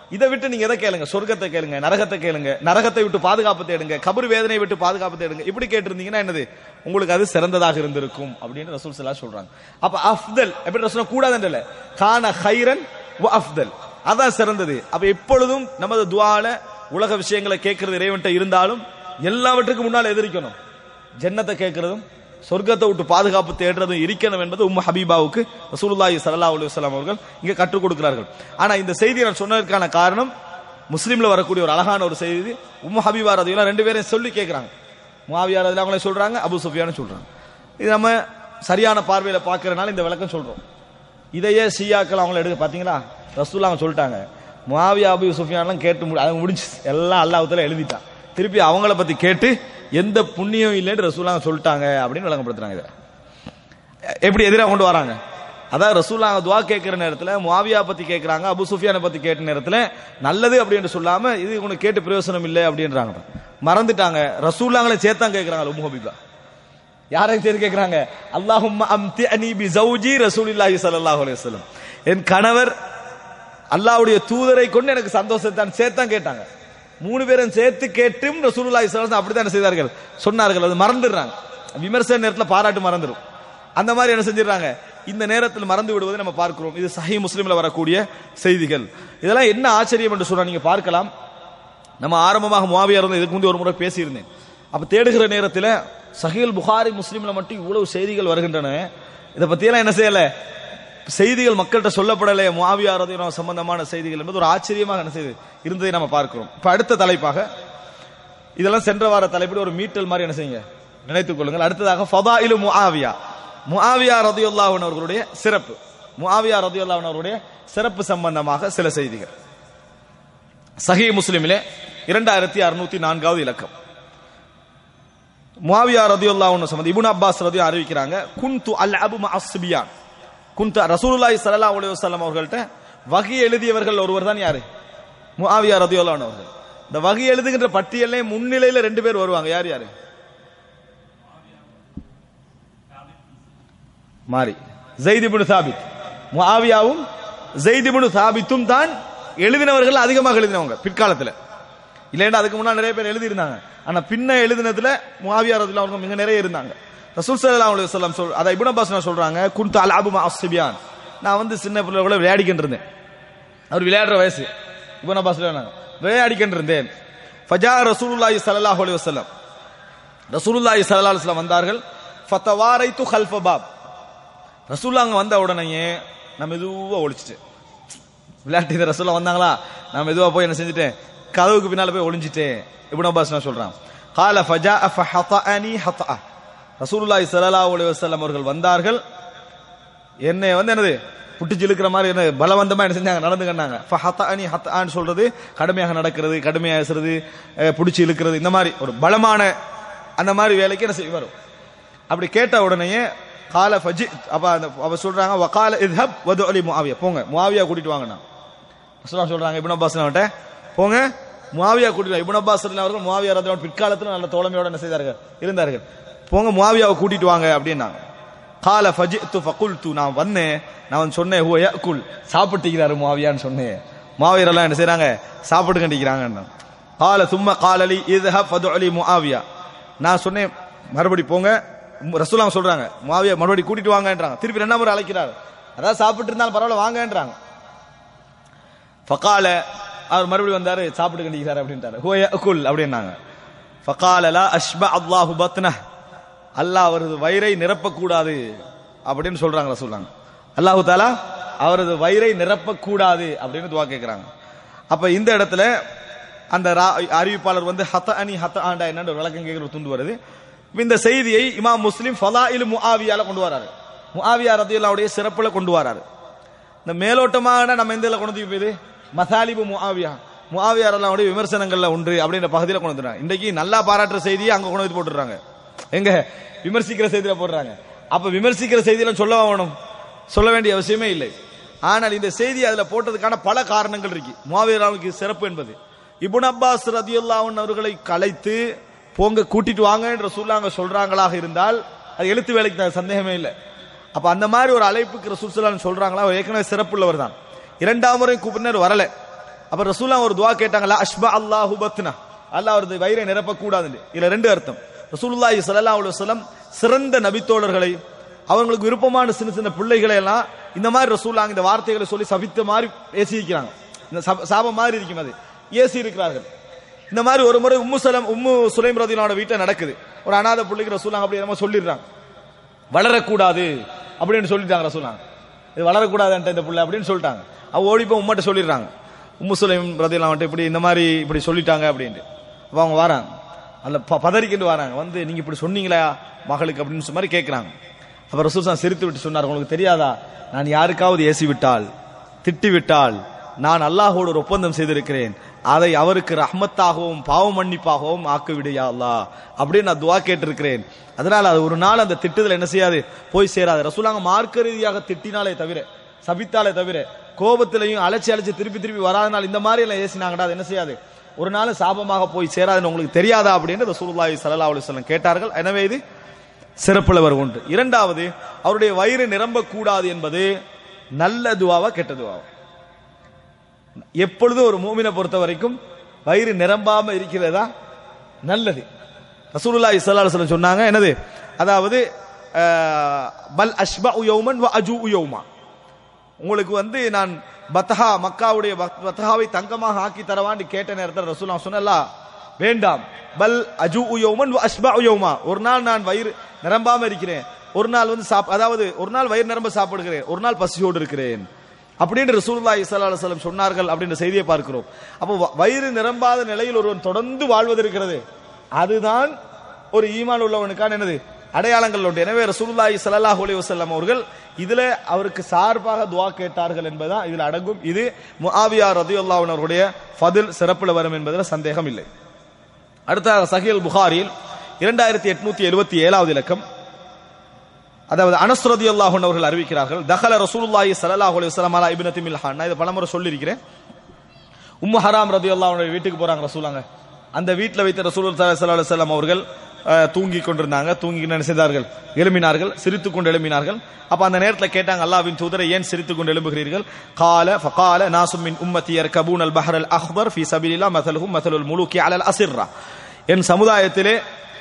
S2: இதை விட்டு நீங்க எதை கேளுங்க சொர்க்கத்தை கேளுங்க நரகத்தை கேளுங்க நரகத்தை விட்டு பாதுகாப்பு தேடுங்க கபர் வேதனை விட்டு பாதுகாப்பு தேடுங்க இப்படி கேட்டிருந்தீங்கன்னா என்னது உங்களுக்கு அது சிறந்ததாக இருந்திருக்கும் அப்படின்னு ரசூல் ஸல்லல்லாஹு சொல்றாங்க அப்ப அஃப்தல் எப்படி ரசூல் கூடாதுன்னு இல்ல கான ஹைரன் வ அஃப்தல் அதான் சிறந்தது அப்ப எப்பொழுதும் நமது துவால உலக விஷயங்களை கேட்கறது இறைவன்ட்ட இருந்தாலும் எல்லாவற்றுக்கும் முன்னால் எதிரிக்கணும் ஜன்னத்தை கேட்கறதும் சொர்க்கத்தை விட்டு பாதுகாப்பு தேடுறதும் இருக்கணும் என்பது உம்மு ஹபீபாவுக்கு ரசூலுல்லாஹி ஸல்லல்லாஹு அலைஹி வஸல்லம் அவர்கள் இங்கே கற்றுக் கொடுக்கிறார்கள் ஆனா இந்த செய்தியை நான் சொன்னதற்கான காரணம் முஸ்லீம்ல வரக்கூடிய ஒரு அழகான ஒரு செய்தி உம்மு ஹபீபா ரதியெல்லாம் ரெண்டு பேரையும் சொல்லி கேட்கறாங்க முஆவியா ரதியல்லாஹு அவங்களே சொல்றாங்க அபூ சுஃபியான்னு சொல்றாங்க இது நம்ம சரியான பார்வையில பார்க்கறனால இந்த விளக்கம் சொல்றோம் இதையே ஷியாக்கள் அவங்கள எடுக்க பாத்தீங்களா ரசூல்லா அவங்க சொல்லிட்டாங்க முஆவியா அபு சுஃபியான்லாம் கேட்டு முடி அது முடிஞ்சு எல்லாம் அல்லாஹ்வுத்தால எழுதிட்டான் திருப்பி அவங்கள பத்தி கேட்டு எந்த புண்ணியம் இல்லைன்னு ரசூல்லா சொல்லிட்டாங்க அப்படின்னு விளங்கப்படுத்துறாங்க இதை எப்படி எதிராக கொண்டு வராங்க அதாவது ரசூல்லா துவா கேட்கிற நேரத்துல முஆவியா பத்தி கேட்கறாங்க அபு சுஃபியானை பத்தி கேட்ட நேரத்துல நல்லது அப்படின்னு சொல்லாம இது உனக்கு கேட்டு பிரயோசனம் இல்லை அப்படின்றாங்க மறந்துட்டாங்க ரசூல்லாங்களே சேர்த்தான் கேட்கறாங்க உம்மு ஹபீபா யாரையும் சேர்த்து கேட்கறாங்க அல்லாஹும்ம அம்திஅனி பி ஜௌஜி ரசூலுல்லாஹி ஸல்லல்லாஹு அலைஹி வஸல்லம் என் கணவர் அல்லாஹ்வுடைய தூதரை கொண்டு எனக்கு சந்தோஷத்தான் சேர்த்தான் கேட்டாங்க மூணு பேரும் சேர்த்து கேட்டும் ரசூலுல்லாஹி ஸல்லல்லாஹு அலைஹி வஸல்லம் அப்படித்தான் செய்தார்கள் சொன்னார்கள் அது மறந்துடுறாங்க விமர்சன நேரத்துல பாராட்டு மறந்துடும் அந்த மாதிரி என்ன செஞ்சிடறாங்க இந்த நேரத்தில் மறந்து விடுவதை நம்ம பார்க்கிறோம் இது சஹி முஸ்லிம்ல வரக்கூடிய செய்திகள் இதெல்லாம் என்ன ஆச்சரியம் என்று சொன்னா நீங்க பார்க்கலாம் நம்ம ஆரம்பமாக முவாவியா இருந்து இதுக்கு முந்தைய ஒரு முறை பேசியிருந்தேன் அப்ப தேடுகிற நேரத்தில் சஹீல் புகாரி முஸ்லீம்ல மட்டும் இவ்வளவு செய்திகள் வருகின்றன இதை பத்தியெல்லாம் என்ன செய்யல செய்திகள் மக்கள்கிட்ட சொல்லப்படலை முவாவியா ரதியல்லாஹு சம்பந்தமான செய்திகள் என்பது ஒரு ஆச்சரியமாக என்ன செய்து இருந்ததை நம்ம பார்க்கிறோம் இப்ப அடுத்த தலைப்பாக இதெல்லாம் சென்ற வார தலைப்பில் ஒரு மீட்டல் மாதிரி என்ன செய்யுங்க நினைத்துக் கொள்ளுங்கள் அடுத்ததாக ஃபதாயிலு முஆவியா முஆவியா ரதியுல்லாஹு அவர்களுடைய சிறப்பு முஆவியா ரதியுல்லாஹு அவர்களுடைய சிறப்பு சம்பந்தமாக சில செய்திகள் சஹி முஸ்லிமிலே இரண்டாயிரத்தி அறுநூத்தி நான்காவது இலக்கம் முஆவியா ரதியுல்லாஹு சம்பந்த இப்னு அப்பாஸ் ரதி அறிவிக்கிறாங்க குன்து அல் அபு மஅஸ்பியான் குன்து ரசூலுல்லாஹி ஸல்லல்லாஹு அலைஹி வஸல்லம் அவர்கள்ட்ட வகி எழுதியவர்கள் ஒருவர் தான் யாரு முஆவியா ரதியுல்லாஹு அவர்கள் இந்த வகி எழுதுகின்ற பட்டியலே முன்னிலையில ரெண்டு பேர் வருவாங்க யார் யாரு மாறி ஜெயித் இப்னு சாபித் முஆவியாவும் ஜெயித் இப்னு சாபித்தும் தான் எழுதினவர்கள் அதிகமாக எழுதினவங்க பிற்காலத்துல இல்லைன்னா அதுக்கு முன்னாடி நிறைய பேர் எழுதி இருந்தாங்க ஆனா பின்ன எழுதினதுல முஆவியா ரதியல்லாஹு அவங்க மிக நிறைய இருந்தாங்க ரசூல் ஸல்லல்லாஹு அலைஹி வஸல்லம் சொல் அதை இப்னு அப்பாஸ் நான் சொல்றாங்க குன்து அல்அபு மஅஸ்ஸிபியான் நான் வந்து சின்ன பிள்ளை கூட விளையாடிக்கிட்டு இருந்தேன் அவர் விளையாடுற வயசு இப்னு அப்பாஸ் சொல்றாங்க விளையாடிக்கிட்டு இருந்தேன் ஃபஜா ரசூலுல்லாஹி ஸல்லல்லாஹு அலைஹி வஸல்லம் ரசூலுல்லாஹி ஸல்லல்லாஹு அலைஹி வஸல்லம் வந்தார்கள் ஃபதவாரைத்து கல்ஃப பாப் ரசூல்லா அங்க வந்த உடனேயே நான் மெதுவா ஒளிச்சிட்டேன் விளையாட்டு இந்த ரசூல்லா வந்தாங்களா நான் மெதுவா போய் என்ன செஞ்சுட்டேன் கதவுக்கு பின்னால போய் ஒளிஞ்சிட்டேன் இப்னு அப்பாஸ் நான் சொல்றான் قال فجاء فحطأني حطأ ரசூலுல்லாஹி ஸல்லல்லாஹு அலைஹி வஸல்லம் அவர்கள் வந்தார்கள் என்னை வந்து என்னது புட்டிச்சு இழுக்கிற மாதிரி என்ன பலவந்தமா என்ன செஞ்சாங்க நடந்துக்கிட்டாங்க ஃபஹத்தஅனி ஹத்தஆன்னு சொல்றது கடுமையாக நடக்கிறது கடுமையாக பேசுறது பிடிச்சி இழுக்கிறது இந்த மாதிரி ஒரு பலமான அந்த மாதிரி வேலைக்கு என்ன செய்ய வரும் அப்படி கேட்ட உடனேயே கால ஃபஜி அப்ப அந்த அவ சொல்றாங்க வகால இத்ஹப் வது அலி முஆவியா போங்க முஆவியா கூட்டிட்டு வாங்கண்ணா ரசூலுல்லாஹ் சொல்றாங்க இப்னு அப்பாஸ் அவன்ட்ட போங்க முஆவியா கூட்டிட்டு வா. இப்னு அப்பாஸ் ரலியல்லாஹு அவர்கள் முஆவியா ரலியல்லாஹு பிற்காலத்துல நல்ல தோழமையோட என்ன செய்தார்கள் இருந்தார்கள் போங்க முஆவியாவை கூட்டிட்டு வாங்க அப்படின்னாங்க கால ஃபஜித்து ஃபகுல்து நான் வந்தேன் நான் வந்து சொன்னேன் ஹுவ யகுல் சாப்பிட்டுக்கிறாரு முஆவியான்னு சொன்னேன் முஆவியர் எல்லாம் என்ன செய்றாங்க சாப்பிட்டு கண்டிக்கிறாங்க கால சும்மா காலலி இத்ஹப் வது அலி முஆவியா நான் சொன்னேன் மறுபடி போங்க ரசூலா சொல்றாங்க முஆவியா மறுபடி கூட்டிட்டு வாங்கன்றாங்க திருப்பி ரெண்டாம் முறை அழைக்கிறார் அதாவது சாப்பிட்டு இருந்தாலும் பரவாயில்ல வாங்கன்றாங்க ஃபகால அவர் மறுபடியும் வந்தாரு சாப்பிட்டு கண்டிக்கிறாரு அப்படின்ட்டாரு ஹுவ யகுல் அப்படின்னாங்க ஃபகால லா அஷ்பா அல்லாஹு பத்னஹ் அல்லாஹ் அவரது வயிறை நிரப்பக்கூடாது அப்படின்னு சொல்றாங்க ரசூலுல்லாஹ் அல்லாஹு தாலா அவரது வயிறை நிரப்பக்கூடாது அப்படின்னு துவா கேட்கிறாங்க அப்ப இந்த இடத்துல அந்த ரா- அறிவிப்பாளர் வந்து ஹத்த அனி ஹத்த ஆண்டா என்னன்னு ஒரு விளக்கம் கேட்கிற ஒரு துண்டு வருது இந்த செய்தியை இமாம் முஸ்லிம் ஃபலாயில் முஆவியால கொண்டு வராரு முஆவியா ரதியல்லாவுடைய சிறப்புல கொண்டு வராரு இந்த மேலோட்டமான நம்ம எந்த இதுல கொண்டு வந்து இது மசாலிபு முஆவியா முஆவியா ரதியல்லாவுடைய விமர்சனங்கள்ல ஒன்று அப்படின்ற பகுதியில கொண்டு வந்துறாங்க இன்றைக்கு நல்லா பாராட்டுற செய்தியை அங்க கொண்டு வந்து போட்டுறாங்க எங்க விமர்சிக்கிற செய்தியில போடுறாங்க அப்ப விமர்சிக்கிற செய்தியில சொல்ல வேணும் சொல்ல வேண்டிய அவசியமே இல்லை ஆனால் இந்த செய்தி அதுல போட்டதுக்கான பல காரணங்கள் இருக்கு முஆவியாவுக்கு சிறப்பு என்பது இப்னு அப்பாஸ் ரதியுல்லாஹு அவர்களை கலைத்து போங்க கூட்டிட்டு வாங்க என்ற சொல்லாங்க சொல்றாங்களாக இருந்தால் அது எழுத்து வேலைக்கு தான் சந்தேகமே இல்லை அப்ப அந்த மாதிரி ஒரு அழைப்புக்கு ரசூல் ஸல்லல்லாஹு அலைஹி சொல்றாங்களா அவர் ஏற்கனவே சிறப்புள்ளவர் தான் இரண்டாம் முறை பின்னர் வரல அப்ப ரசூலா ஒரு துவா கேட்டாங்களா அஷ்பா அல்லாஹு பத்னா அல்லாஹ் அவரது வயிறை நிரப்பக்கூடாது இதுல ரெண்டு அர்த்தம் ரசூலுல்லாஹி ஸல்லல்லாஹு அலைஹி வஸல்லம் சிறந்த நபித்தோழர்களை அவங்களுக்கு விருப்பமான சின்ன சின்ன பிள்ளைகளை எல்லாம் இந்த மாதிரி ரசூலாங்க இந்த வார்த்தைகளை சொல்லி சபித்த மாதிரி பேசியிருக்கிறாங்க இந்த சப- சாபம் மாதிரி இருக்கும் அது ஏசி இருக்கிறார்கள் இந்த மாதிரி ஒரு முறை உம்மு சலம் உம்மு சுலைம் ரதினோட வீட்டை நடக்குது ஒரு அனாதை பிள்ளைக்கு ரசூலாங்க அப்படி என்னமோ சொல்லிடுறாங்க வளரக்கூடாது அப்படின்னு சொல்லிட்டாங்க ரசூலாங்க இது வளரக்கூடாதுன்ட்டு இந்த பிள்ளை அப்படின்னு சொல்லிட்டாங்க அவ ஓடி போய் உம்மட்ட சொல்லிடுறாங்க உம்மு சுலைம் ரதிலாம் வந்துட்டு இப்படி இந்த மாதிரி இப்படி சொல்லிட்டாங்க அப்படின்ட்டு அப்ப அவங்க வராங்க அல்ல ப- பதறிக்கிட்டு வராங்க வந்து நீங்க இப்படி சொன்னீங்களா மகளுக்கு அப்படின்னு சொன்ன மாதிரி கேட்கறாங்க அப்ப ரசூல் சிரித்து விட்டு சொன்னார் உங்களுக்கு தெரியாதா நான் யாருக்காவது ஏசி விட்டால் திட்டி விட்டால் நான் அல்லாஹோடு ஒரு ஒப்பந்தம் செய்திருக்கிறேன் அதை அவருக்கு ரஹ்மத்தாகவும் பாவ மன்னிப்பாகவும் ஆக்கிவிடையா அல்லாஹ் அப்படின்னு நான் துவா கேட்டிருக்கிறேன் அதனால அது ஒரு நாள் அந்த திட்டுதல் என்ன செய்யாது போய் சேராது ரசூலாங்க மார்க்க ரீதியாக திட்டினாலே தவிர சபித்தாலே தவிர கோபத்திலையும் அலைச்சி அலைச்சி திருப்பி திருப்பி வராதனால் இந்த மாதிரி எல்லாம் ஏசினாங்கடா அது என்ன செய்யாது ஒரு நாள் சாபமாக போய் சேராதுன்னு உங்களுக்கு தெரியாதா அப்படின்னு ரசூலுல்லாஹி ஸல்லல்லாஹு அலைஹி வஸல்லம் கேட்டார்கள் எனவே இது சிறப்புல வரும் ஒன்று இரண்டாவது அவருடைய வயிறு நிரம்பக்கூடாது என்பது நல்ல துவாவா கெட்ட துவாவா எப்பொழுதும் ஒரு மூமினை பொறுத்த வரைக்கும் வயிறு நிரம்பாம இருக்கிறதா நல்லது ரசூலுல்லாஹி ஸல்லல்லாஹு அலைஹி வஸல்லம் சொன்னாங்க என்னது அதாவது அஹ், பல் அஷ்பா யௌமன் வ அஜூ யௌமா உங்களுக்கு வந்து நான் பத்தஹா மக்காவுடைய பத்- பத்தஹாவை தங்கமாக ஆக்கி தரவான்னு கேட்ட நேரத்தில் ரசூலா சொன்னல்லா வேண்டாம் பல் அஜு யௌமன் வ அஷ்பா யௌமா ஒரு நாள் நான் வயிறு நிரம்பாம இருக்கிறேன் ஒரு நாள் வந்து சாப் அதாவது ஒரு நாள் வயிறு நிரம்ப சாப்பிடுகிறேன் ஒரு நாள் பசியோடு இருக்கிறேன் அப்படின்னு ரசூலுல்லாஹி ஸல்லல்லாஹு அலைஹி வஸல்லம் சொன்னார்கள் அப்படின்ற செய்தியை பார்க்கிறோம் அப்போ வ- வயிறு நிரம்பாத நிலையில் ஒருவன் தொடர்ந்து வாழ்வது இருக்கிறது அதுதான் ஒரு ஈமான் உள்ளவனுக்கான என்னது அடையாளங்கள் உண்டு எனவே ரசூலுல்லாஹி ஸல்லல்லாஹு அலைஹி வஸல்லம் அவர்கள் இதுல அவருக்கு சார்பாக துஆ கேட்டார்கள் என்பதுதான் இதுல அடங்கும் இது முஆவியா ரலியல்லாஹு அன்ஹு அவர்களுடைய ஃபதில் சிறப்புல வரும் என்பதில் சந்தேகம் இல்லை அடுத்ததாக சஹீல் புகாரியில் இரண்டாயிரத்தி எட்நூத்தி எழுபத்தி ஏழாவது இலக்கம் அதாவது அனஸ் ரலியல்லாஹு அன்ஹு அவர்கள் அறிவிக்கிறார்கள் தஹல ரசூலுல்லாஹி ஸல்லல்லாஹு அலைஹி வஸல்லம் அலா இப்னதி மில்ஹான் நான் இதை பலமுறை சொல்லியிருக்கிறேன் உம்மு ஹராம் ரதியல்லாஹு அன்ஹு வீட்டுக்கு போறாங்க ரசூலாங்க அந்த வீட்டில் வைத்த ரசூல் ஸல்லல்லாஹு அலைஹி வஸல்லம் அவர்கள் அஹ், தூங்கி கொண்டிருந்தாங்க தூங்கி என்ன செய்தார்கள் எழும்பினார்கள் சிரித்துக் கொண்டு எழும்பினார்கள் அப்ப அந்த நேரத்தில் கேட்டாங்க அல்லாஹ்வின் தூதரை ஏன் சிரித்துக் கொண்டு எழும்புகிறீர்கள் கால ஃபகால நாசும் மின் உம்மத்தி யர்கபூன் அல் பஹர் அல் அஹ்பர் ஃபீ சபீலில்லாஹ் மஸலுஹும் மஸலுல் முலூக்கி அலல் அஸிர்ரா என் சமுதாயத்திலே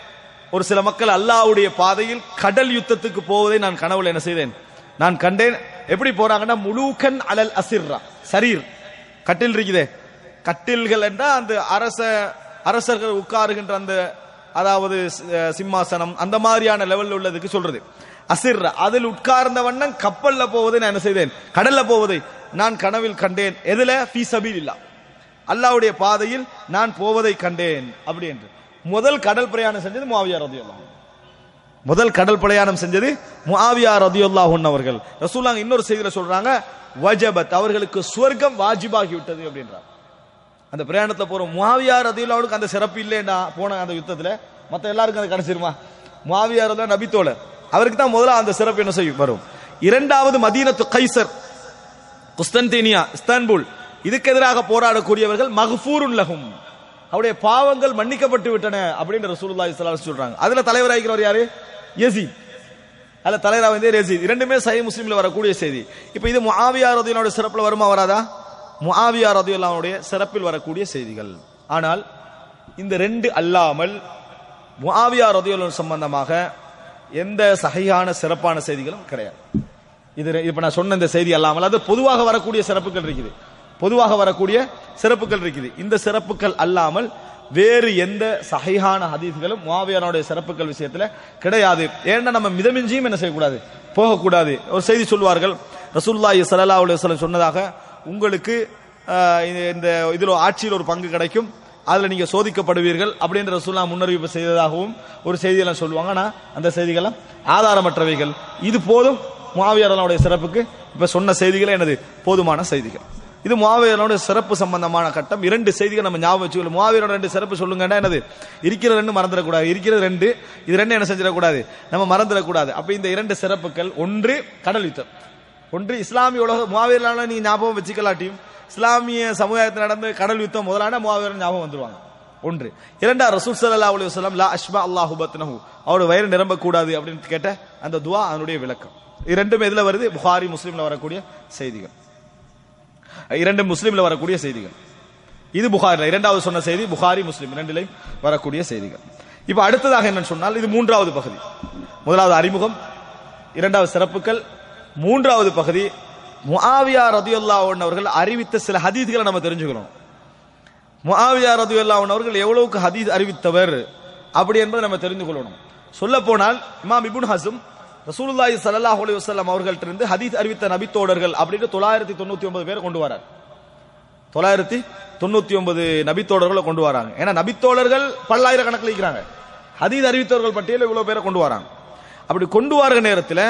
S2: ஒரு சில மக்கள் அல்லாஹ்வுடைய பாதையில் கடல் யுத்தத்துக்கு போவதை நான் கனவுல என்ன செய்தேன் நான் கண்டேன் எப்படி போறாங்கன்னா முழுக்கன் அலல் அசிர்ரா சரீர் கட்டில் இருக்குதே கட்டில்கள் என்றா அந்த அரச அரசர்கள் உட்காருகின்ற அந்த அதாவது சி- சிம்மாசனம் அந்த மாதிரியான லெவல்ல உள்ளதுக்கு சொல்றது அசிர்ரா அதில் உட்கார்ந்த வண்ணம் கப்பல்ல போவதை நான் என்ன செய்தேன் கடல்ல போவதை நான் கனவில் கண்டேன் எதுல ஃபீ சபீலில்லா அல்லாஹ்வுடைய பாதையில் நான் போவதை கண்டேன் அப்படி என்று முதல் கடல் பிரயாணம் செஞ்சது முஆவியா ரதியல்லாஹு அன்ஹு. முதல் கடல் பிரயாணம் செஞ்சது முஆவியா ரதியல்லாஹு அன்ஹு அவர்கள் ரசூலுல்லாஹ் இன்னொரு செய்தியில சொல்றாங்க வஜபத் அவர்களுக்கு சுவர்க்கம் வாஜிபாகி விட்டது அப்படின்றாங்க அந்த பிரயாணத்துல போற முஆவியா ரதியல்லாஹுக்கு அந்த சிறப்பு இல்லைன்னா போன அந்த யுத்தத்துல மத்த எல்லாருக்கும் அது கிடைச்சிருமா முஆவியா ரதியல்லாஹு நபித்தோழர் அவருக்கு தான் முதல்ல அந்த சிறப்பு என்ன செய்யும் வரும் இரண்டாவது மதீனத்து கைசர் குஸ்தன்தீனியா இஸ்தான்புல் இதுக்கு எதிராக போராடக்கூடியவர்கள் மகஃபூருன் லஹும் அவருடைய பாவங்கள் மன்னிக்கப்பட்டு விட்டன அப்படின்னு ரசூலுல்லாஹி ஸல்லல்லாஹு அலைஹி சொல்றாங்க அதுல தலைவராகிறவர் யாரு யசீத் அதுல தலைவராக வந்து யசீத் இரண்டுமே சஹி முஸ்லிம்ல வரக்கூடிய செய்தி இப்போ இது முஆவியா ரதியல்லாஹுடைய சிறப்புல வருமா வராதா முஆவியா ரதியல்லாஹுடைய சிறப்பில் வரக்கூடிய செய்திகள் ஆனால் இந்த ரெண்டு அல்லாமல் முஆவியா ரதியல்லாஹு சம்பந்தமாக எந்த சஹியான சிறப்பான செய்திகளும் கிடையாது இது ரெ- இப்ப நான் சொன்ன இந்த செய்தி அல்லாமல் அது பொதுவாக வரக்கூடிய சிறப்புகள் இருக்குது பொதுவாக வரக்கூடிய சிறப்புகள் இருக்குது இந்த சிறப்புகள் அல்லாமல் வேறு எந்த சஹிஹான ஹதீஸ்களும் முஆவியானுடைய சிறப்புகள் விஷயத்துல கிடையாது ஏன்னா நம்ம மிதமிஞ்சியும் என்ன செய்யக்கூடாது போகக்கூடாது ஒரு செய்தி சொல்வார்கள் ரசூலுல்லாஹி ஸல்லல்லாஹு அலைஹி வஸல்லம் சொன்னதாக உங்களுக்கு ஆஹ், இந்த- இந்த இதுல ஆட்சியில் ஒரு பங்கு கிடைக்கும் அதுல நீங்க சோதிக்கப்படுவீர்கள் அப்படின்ற ரசூல்லா முன்னறிவிப்பு செய்ததாகவும் ஒரு செய்தியெல்லாம் சொல்லுவாங்க ஆனா அந்த செய்திகள்லாம் ஆதாரமற்றவைகள் இது போதும் முஆவியர்களுடைய சிறப்புக்கு இப்ப சொன்ன செய்திகளே என்னது போதுமான செய்திகள் இது முஆவியர்களுடைய சிறப்பு சம்பந்தமான கட்டம் இரண்டு செய்திகள் நம்ம ஞாபகம் வச்சுக்கணும் முஆவியரோட ரெண்டு சிறப்பு சொல்லுங்கன்னா என்னது இருக்கிற ரெண்டு மறந்துடக்கூடாது இருக்கிற ரெண்டு இது ரெண்டு என்ன செஞ்சிடக்கூடாது நம்ம மறந்துடக்கூடாது அப்ப இந்த இரண்டு சிறப்புகள் ஒன்று கடல் யுத்தம் ஒன்று இஸ்லாமிய உலக முவாவியர்களால நீ ஞாபகம் வச்சுக்கலாட்டியும் இஸ்லாமிய சமுதாயத்தில் நடந்த கடல் யுத்தம் முதலான முவாவியர் ஞாபகம் வந்துருவாங்க ஒன்று இரண்டா ரசூல் ஸல்லல்லாஹு அலைஹி வஸல்லம் லா அஷ்பா அல்லாஹு பத்னஹு அவரோட வயிறு நிரம்ப கூடாது அப்படின்னு கேட்ட அந்த துவா அதனுடைய விளக்கம் இரண்டும் எதுல வருது புகாரி முஸ்லிம்ல வரக்கூடிய செய்திகள் இரண்டும் முஸ்லிம்ல வரக்கூடிய செய்திகள் இது புகாரில் இரண்டாவது சொன்ன செய்தி புகாரி முஸ்லிம் இரண்டிலையும் வரக்கூடிய செய்திகள் இப்ப அடுத்ததாக என்ன சொன்னால் இது மூன்றாவது பகுதி முதலாவது அறிமுகம் இரண்டாவது சிறப்புகள் மூன்றாவது பகுதி முஆவியா ரதியுல்லாஹு அன்ஹு அவர்கள் அறிவித்த சில ஹதீஸ்களை நம்ம தெரிஞ்சுக்கணும் முஆவியா ரதியுல்லாஹு அன்ஹு அவர்கள் எவ்வளவுக்கு ஹதீஸ் அறிவித்தவர் அப்படி என்பதை நம்ம தெரிந்து கொள்ளணும் சொல்ல போனால் இமாம் இப்னு ஹஸ்ம் ரசூலுல்லாஹி ஸல்லல்லாஹு அலைஹி வஸல்லம் அவர்கள்ட்ட இருந்து ஹதீஸ் அறிவித்த நபித்தோடர்கள் அப்படின்னு தொள்ளாயிரத்தி தொண்ணூத்தி ஒன்பது பேர் கொண்டு வரார் தொள்ளாயிரத்தி தொண்ணூத்தி ஒன்பது நபித்தோழர்களை கொண்டு வராங்க ஏன்னா நபித்தோழர்கள் பல்லாயிரக்கணக்கில் இருக்கிறாங்க ஹதீஸ் அறிவித்தவர்கள் பட்டியலில் இவ்வளவு பேரை கொண்டு வராங்க அப்படி கொண்டு வர நேரத்தில்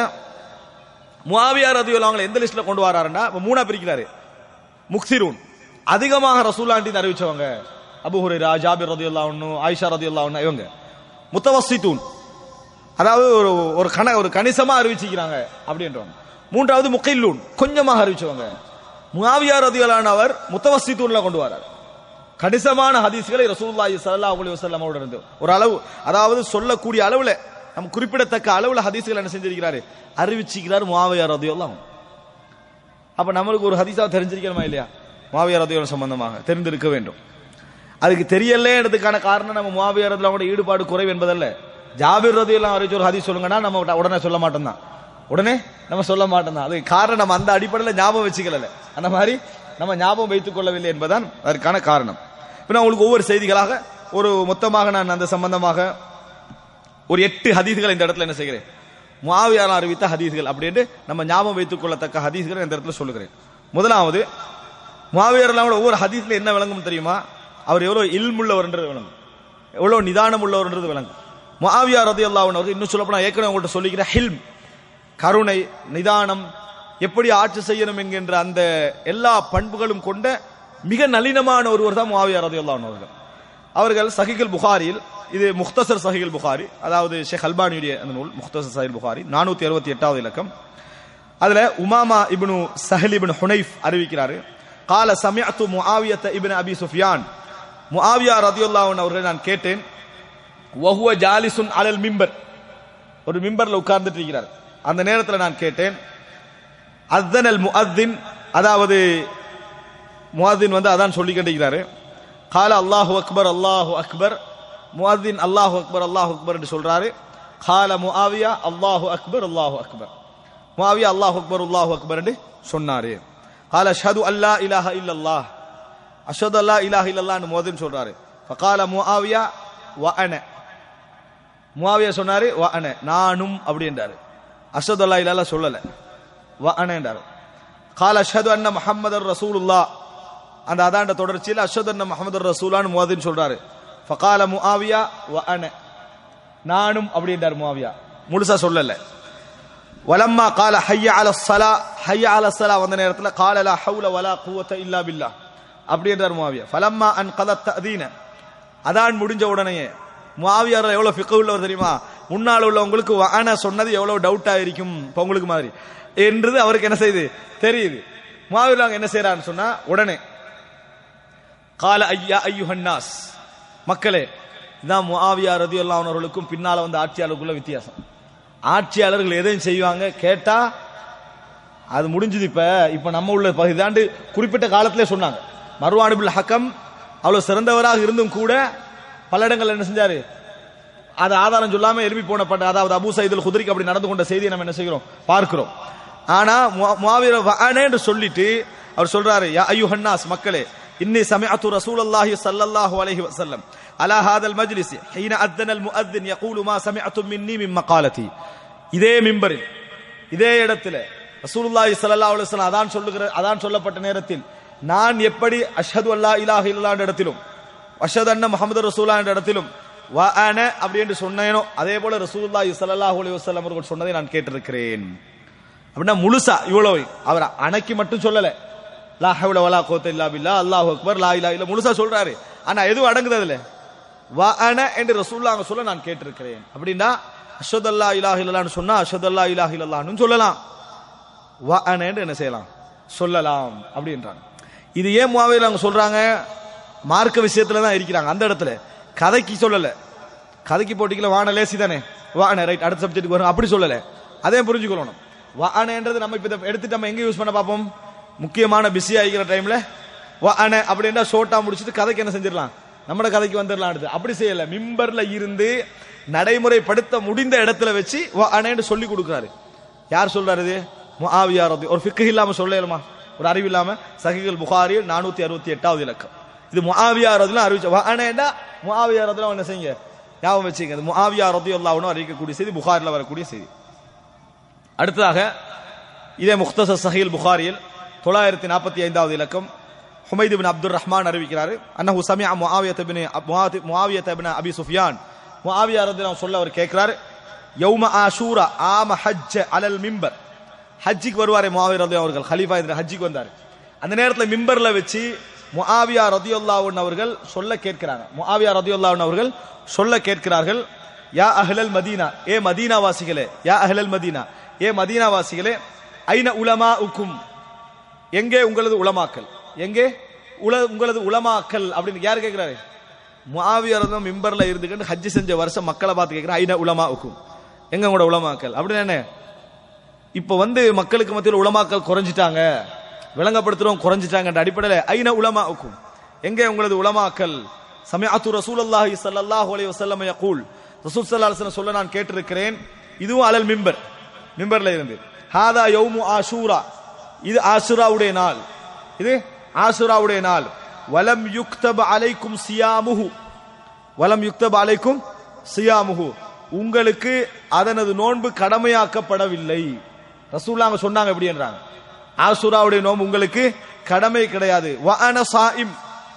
S2: முஆவியா ரதியுல்லாஹு அவங்களை எந்த லிஸ்ட்ல கொண்டு வராருன்னா இப்ப மூணா பிரிக்கிறாரு முக்சிரூன் அதிகமாக ரசூலாண்டின் அறிவிச்சவங்க அபு ஹுரைரா ஜாபிர் ரதியுல்லாஹு அன்ஹு ஆயிஷா ரதியுல்லாஹு அன்ஹா இவங்க முத்தவஸ்ஸிதூன் அதாவது ஒரு ஒரு கண ஒரு கணிசமா அறிவிச்சிக்கிறாங்க அப்படின்றவங்க மூன்றாவது முக்கைல்லூன் கொஞ்சமாக அறிவிச்சவங்க முஆவியா ரதியுல்லாஹு அவர் முத்தவஸ்ஸிதூன்ல கொண்டு வரார் கணிசமான ஹதீஸ்களை ரசூலுல்லாஹி ஸல்லல்லாஹு அலைஹி வஸல்லம் அவரோட இருந்து ஒரு அளவு அதாவது சொல்லக்கூடிய அளவுல நம்ம குறிப்பிடத்தக்க அளவுல ஹதீஸ்கள் என்ன செஞ்சிருக்கிறாரு அறிவிச்சிக்கிறார் முஆவியா ரதியுல்லாஹு அப்ப நம்மளுக்கு ஒரு ஹதீஸா தெரிஞ்சிருக்கணுமா இல்லையா முஆவியா ரதியுல்லாஹு சம்பந்தமாக தெரிந்திருக்க வேண்டும் அதுக்கு தெரியலன்றதுக்கான காரணம் நம்ம முஆவியா ரதியுல்லாஹோட ஈடுபாடு குறைவு என்பதல்ல ஜாபிர் ரதியுல்லாஹு அறிவிச்ச ஒரு ஹதீஸ் சொல்லுங்கன்னா நம்ம உட- உடனே சொல்ல மாட்டோம் தான் உடனே நம்ம சொல்ல மாட்டோம் தான் அதுக்கு காரணம் நம்ம அந்த அடிப்படையில் ஞாபகம் வச்சுக்கல அந்த மாதிரி நம்ம ஞாபகம் வைத்துக் கொள்ளவில்லை என்பதுதான் அதற்கான காரணம் இப்ப நான் உங்களுக்கு ஒவ்வொரு செய்திகளாக ஒரு மொத்தமாக நான் அந்த சம்பந்தமாக ஒரு எட்டு ஹதீஸ்கள் இந்த இடத்துல என்ன செய்கிறேன் முஆவியார் அறிவித்த ஹதீஸ்கள் அப்படின்ட்டு நம்ம ஞாபகம் வைத்துக் கொள்ளத்தக்க ஹதீஸ்களை இந்த இடத்துல சொல்லுகிறேன் முதலாவது முஆவியார் ஒவ்வொரு ஹதீஸ்ல என்ன விளங்கும் தெரியுமா அவர் எவ்வளவு இல்முள்ளவர்ன்றது விளங்கும் எவ்வளவு நிதானம் உள்ளவர்ன்றது விளங்கும் முஆவியா ரதியல்லாஹு அன்ஹு அவர்கள் இன்னும் சொல்லப்போனா ஏற்கனவே உங்கள்கிட்ட சொல்லிக்கிற ஹில்ம் கருணை நிதானம் எப்படி ஆட்சி செய்யணும் என்கின்ற அந்த எல்லா பண்புகளும் கொண்ட மிக நளினமான ஒருவர் தான் முஆவியா ரதியல்லாஹு அன்ஹு அவர்கள் அவர்கள் சஹிகுல் புகாரியில் இது முக்தசர் சஹிகுல் புகாரி அதாவது ஷேக் அல்பானியுடைய அந்த நூல் முக்தசர் சஹில் புகாரி நானூத்தி அறுபத்தி எட்டாவது இலக்கம் அதுல உமாமா இப்னு சஹல் இப்னு ஹுனைஃப் அறிவிக்கிறாரு கால சமிஅத்து முஆவியத்த இப்னு அபி சுஃபியான் முஆவியா ரதியல்லாஹு அன்ஹு அவர்களை நான் கேட்டேன் வஹுவ ஜாலிசுன் அலல் மிம்பர் ஒரு மிம்பர்ல உட்கார்ந்துட்டு இருக்கிறார் அந்த நேரத்தில் நான் கேட்டேன் அத்தனல் முஅத்தின் அதாவது முஅத்தின் வந்து அதான் சொல்லி கண்டிக்கிறாரு கால அல்லாஹு அக்பர் அல்லாஹு அக்பர் முஅத்தின் அல்லாஹு அக்பர் அல்லாஹு அக்பர் என்று சொல்றாரு கால முஆவியா அல்லாஹு அக்பர் அல்லாஹு அக்பர் முஆவியா அல்லாஹு அக்பர் அல்லாஹு அக்பர் என்று சொன்னாரு கால ஷஹது அல்லா இலாஹ இல்லல்லாஹ் அஷது அல்லா இலாஹ இல்லல்லாஹ்னு முஅத்தின் சொல்றாரு ஃபகால முஆவியா வ அன முஆவியா சொன்னாரு வ அன நானும் அப்படின்றாரு அஷது அல்லா இலாஹ சொல்லல வ அனன்றாரு கால அஷ்ஹது அன்ன முஹம்மதர் ரசூலுல்லாஹ் அந்த அதாண்ட தொடர்ச்சியில் அஷ்ஹது அன்ன முஹம்மதர் ரசூலான்னு முஅத்தின் சொல்றாரு ஃபகால முஆவியா வ அன நானும் அப்படின்றார் முஆவியா முழுசா சொல்லல வலம்மா கால ஹய்ய அல ஸலா ஹய்ய அல ஸலா வந்த நேரத்தில் கால லா ஹவுல வலா குவத்த இல்லா பில்லாஹ் அப்படின்றார் முஆவியா ஃபலம்மா அன் கதத் தஅதீன அதான் முடிஞ்ச உடனேயே முஆவியார் எவ்வளவு ஃபிக்ஹ் உள்ளவர் தெரியுமா முன்னால் உள்ளவங்களுக்கு வான சொன்னது எவ்வளவு டவுட்டா இருக்கும் இப்ப உங்களுக்கு மாதிரி என்றது அவருக்கு என்ன செய்யுது தெரியுது முஆவியார் என்ன செய்யறான்னு சொன்னா உடனே கால ஐயா ஐயுஹன்னாஸ் மக்களே இதான் முஆவியா ரதியல்லாஹு அன்ஹு அவர்களுக்கும் பின்னால வந்த ஆட்சியாளருக்குள்ள வித்தியாசம் ஆட்சியாளர்கள் எதையும் செய்வாங்க கேட்டா அது முடிஞ்சது இப்ப இப்ப நம்ம உள்ள பகுதி தாண்டு குறிப்பிட்ட காலத்திலே சொன்னாங்க மர்வானிபுல் ஹக்கம் அவ்வளவு சிறந்தவராக இருந்தும் கூட பல இடங்கள் என்ன செஞ்சாரு அது ஆதாரம் சொல்லாம எழுப்பி போனப்பட்ட அதாவது அபூ சைதுல் குதிரிக்கு அப்படி நடந்து கொண்ட செய்தியை நம்ம என்ன செய்கிறோம் பார்க்கிறோம் ஆனா முஆவியர் வஅன என்று சொல்லிட்டு அவர் சொல்றாரு யா அய்யுஹன்னாஸ் மக்களே இன்னி சமிஅத்து ரசூலல்லாஹி ஸல்லல்லாஹு அலைஹி வஸல்லம் அலா ஹாதல் மஜ்லிஸ் ஹீன அத்தன அல் முஅத்தின் யகூலு மா சமிஅத்து மின்னி மின் மகாலதி இதே மிம்பரில் இதே இடத்துல ரசூலுல்லாஹி ஸல்லல்லாஹு அலைஹி வஸல்லம் அதான் சொல்லுகிற அதான் சொல்லப்பட்ட நேரத்தில் நான் எப்படி அஷ்ஹது அல்லா இலாஹ இல்லல்லாஹ் என்ற இடத்திலும் அஷ்ஹது அன்ன முஹம்மது ரசூலா என்ற இடத்திலும் வ அன அப்படி என்று சொன்னேனோ அதே போல ரசூலுல்லாஹி ஸல்லல்லாஹு அலைஹி வஸல்லம் அவர்கள் சொன்னதை நான் கேட்டிருக்கிறேன் அப்படின்னா முழுசா இவ்வளவு அவர் அணைக்கு மட்டும் சொல்லல லா ஹவ்ல வலா குவத்த இல்லா பில்லா அல்லாஹு அக்பர் லா இலாஹ இல்ல முழுசா சொல்றாரு ஆனா எதுவும் அடங்குது அதுல வ அன என்று ரசூலுல்லாஹ் சொல்ல நான் கேட்டிருக்கிறேன் அப்படின்னா அஷ்ஹது அல்லா இலாஹ இல்லல்லாஹ்னு சொன்னா அஷ்ஹது அல்லா இலாஹ இல்லல்லாஹ்னு சொல்லலாம் வ அன என்று என்ன செய்யலாம் சொல்லலாம் அப்படின்றாங்க இது ஏன் முவாவையில் அவங்க சொல்றாங்க மார்க்க விஷயத்துல தான் இருக்கிறாங்க அந்த இடத்துல கதைக்கு சொல்லல கதைக்கு போட்டிக்கல வான லேசி தானே வான ரைட் அடுத்த சப்ஜெக்ட் வரும் அப்படி சொல்லல அதே புரிஞ்சுக்கொள்ளணும் வானன்றது நம்ம இப்ப இதை எடுத்துட்டு நம்ம எங்க யூஸ் பண்ண பார்ப்போம் முக்கியமான பிஸி ஆகிக்கிற டைம்ல வ அன அப்படின்னா ஷோட்டா முடிச்சுட்டு கதைக்கு என்ன செஞ்சிடலாம் நம்மட கதைக்கு வந்துடலாம் அடுத்து அப்படி செய்யல மிம்பர்ல இருந்து நடைமுறைப்படுத்த முடிந்த இடத்துல வச்சு வ அனன்னு சொல்லி கொடுக்குறாரு யார் சொல்றாரு இது முஆவியா ரதி ஒரு ஃபிக்கு இல்லாம சொல்லலுமா ஒரு அறிவு இல்லாம சஹிகுல் புகாரியில் நானூத்தி அறுபத்தி எட்டாவது இலக்கம் இது முஆவியா ரதிலாம் அறிவிச்ச வ அனேண்டா முஆவியா ரதிலாம் என்ன செய்யுங்க ஞாபகம் வச்சுங்க இது முஆவியா ரதி அல்லாஹ்னு அறிவிக்கக்கூடிய செய்தி புகாரில் வரக்கூடிய செய்தி அடுத்ததாக இதே முக்தசர் சஹீல் புகாரியில் தொள்ளாயிரத்தி நாற்பத்தி ஐந்தாவது இலக்கம் ஹுமைது பின் அப்துல் ரஹ்மான் அறிவிக்கிறார் அன்னஹு சமியா முஆவியத் பின் முஆவியத் பின் அபி சுஃபியான் முஆவியா ரலியல்லாஹு சொல்ல அவர் கேட்கிறார் யௌம ஆஷூரா ஆம ஹஜ் அலல் மிம்பர் ஹஜ்ஜிக்கு வருவாரே முஆவியா ரலியல்லாஹு அவர்கள் ஹலீஃபா இந்த ஹஜ்ஜிக்கு வந்தார் அந்த நேரத்தில் மிம்பர்ல வச்சு முஆவியா ரதியுல்லாஹு அவர்கள் சொல்ல கேட்கிறாங்க முஆவியா ரதியுல்லாஹு அவர்கள் சொல்ல கேட்கிறார்கள் யா அஹ்லல் மதீனா ஏ மதீனா வாசிகளே யா அஹ்லல் மதீனா ஏ மதீனா வாசிகளே ஐன உலமா உக்கும் எங்கே உங்களது உலமாக்கல் எங்கே உல உங்களது உலமாக்கல் அப்படின்னு யார் கேட்கிறாரு முஆவியர் தான் மிம்பர்ல இருந்துக்கிட்டு ஹஜ்ஜி செஞ்ச வருஷம் மக்களை பார்த்து கேட்கிறேன் ஐன உலமா உக்கும் எங்க உங்களோட உலமாக்கல் அப்படின்னு என்ன இப்ப வந்து மக்களுக்கு மத்தியில் உலமாக்கல் குறைஞ்சிட்டாங்க விளங்கப்படுத்துறோம் குறைஞ்சிட்டாங்கன்ற அடிப்படையில் ஐன உலமா உக்கும் எங்கே உங்களது உலமாக்கல் சமயத்து ரசூலுல்லாஹி ஸல்லல்லாஹு அலைஹி வஸல்லம் யகூல் ரசூல் ஸல்லல்லாஹு அலைஹி வஸல்லம் சொல்ல நான் கேட்டிருக்கிறேன் இதுவும் அலல் மிம்பர் மிம்பர்ல இருந்து ஹாதா யௌமு ஆஷூரா இது ஆஷுராவுடைய நாள் இது ஆஷுராவுடைய நாள் வலம் யுக்தப அலைக்கும் சியாமுஹு வலம் யுக்தப அலைக்கும் சியாமுஹு உங்களுக்கு அதனது நோன்பு கடமையாக்கப்படவில்லை ரசூல்லாங்க சொன்னாங்க எப்படி என்றாங்க ஆசுராவுடைய நோன்பு உங்களுக்கு கடமை கிடையாது வஅன சாயிம்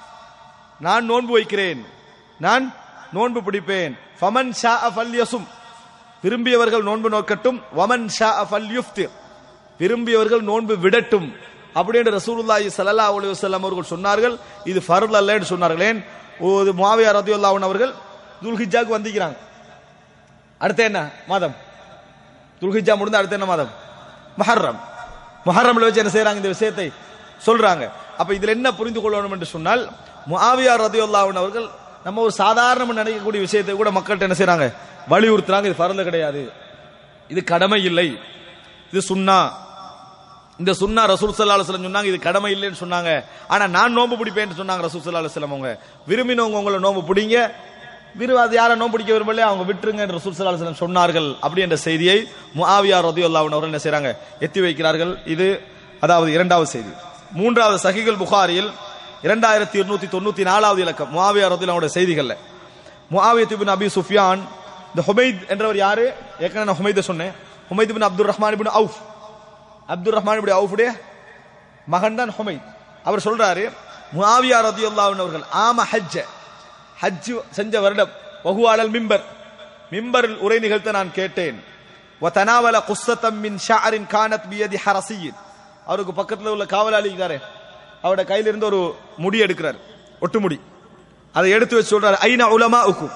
S2: நான் நோன்பு வைக்கிறேன் நான் நோன்பு பிடிப்பேன் ஃபமன் ஷா ஃபல்யசும் விரும்பியவர்கள் நோன்பு நோக்கட்டும் வமன் ஷா ஃபல்யுஃப்திர் விரும்பியவர்கள் நோன்பு விடட்டும் அப்படின்னு ரசூலுல்லாஹி ஸல்லல்லாஹு அலைஹி வஸல்லம் அவர்கள் சொன்னார்கள் இது ஃபர்ல் அல்லன்னு சொன்னார்கள் ஏன் ஓ, இது முஆவியா ரலியல்லாஹு அன்ஹு அவர்கள் துல்ஹிஜ்ஜாக்கு வந்திக்கிறாங்க அடுத்து என்ன மாதம் துல்ஹிஜ்ஜா முடிந்து அடுத்து என்ன மாதம் முஹர்ரம் முஹர்ரம்ல வச்சு என்ன செய்றாங்க இந்த விஷயத்தை சொல்றாங்க அப்ப இதுல என்ன புரிந்து கொள்ளணும் என்று சொன்னால் முஆவியா ரலியல்லாஹு அன்ஹு அவர்கள் நம்ம ஒரு சாதாரண நினைக்கக்கூடிய விஷயத்தை கூட மக்கள்கிட்ட என்ன செய்றாங்க வலியுறுத்துறாங்க இது ஃபர்ல் கிடையாது இது கடமை இல்லை இது சுன்னா இந்த சுன்னா ரசூல் ஸல்லல்லாஹு அலைஹி வஸல்லம் சொன்னாங்க இது கடமை இல்லைன்னு சொன்னாங்க ஆனா நான் நோன்பு பிடிப்பேன்னு சொன்னாங்க ரசூல் ஸல்லல்லாஹு அலைஹி வஸல்லம் அவங்க விரும்பினவங்க உங்களை நோன்பு பிடிங்க விரு அது யாரை நோன்பு பிடிக்க விரும்பலையே அவங்க விட்டுருங்க என்று ரசூல் ஸல்லல்லாஹு அலைஹி வஸல்லம் சொன்னார்கள் அப்படி என்ற செய்தியை முஆவியா ரலியல்லாஹு அன்ஹு அவர்கள் என்ன செய்றாங்க எத்தி வைக்கிறார்கள் இது அதாவது இரண்டாவது செய்தி மூன்றாவது சஹீஹுல் புகாரியில் இரண்டாயிரத்தி இருநூத்தி தொண்ணூத்தி நாலாவது இலக்கம் முஆவியா ரலியல்லாஹு செய்திகள்ல முஆவியத் இப்னு அபி சுஃபியான் இந்த ஹுமைத் என்றவர் யாரு ஏற்கனவே நான் ஹுமைத சொன்னேன் Humaid Ibn Abdul Rahman Ibn Auf Abdul Rahman இப்படி அவுஃபுடைய மகன் தான் ஹுமைத் அவர் சொல்றாரு முஆவியா ரதியுல்லாஹு அன்ஹு அவர்கள் ஆம ஹஜ்ஜ ஹஜ் செஞ்ச வருடம் வஹுவாலல் மிம்பர் மிம்பரில் உரை நிகழ்த்த நான் கேட்டேன் வதனாவல குஸ்ஸத்தம் மின் ஷஅரின் கானத் பியதி ஹரசியின் அவருக்கு பக்கத்துல உள்ள காவலாளி இருக்காரு அவரோட கையில இருந்து ஒரு முடி எடுக்கிறார் ஒட்டு முடி அதை எடுத்து வச்சு சொல்றாரு ஐன உலமா உக்கும்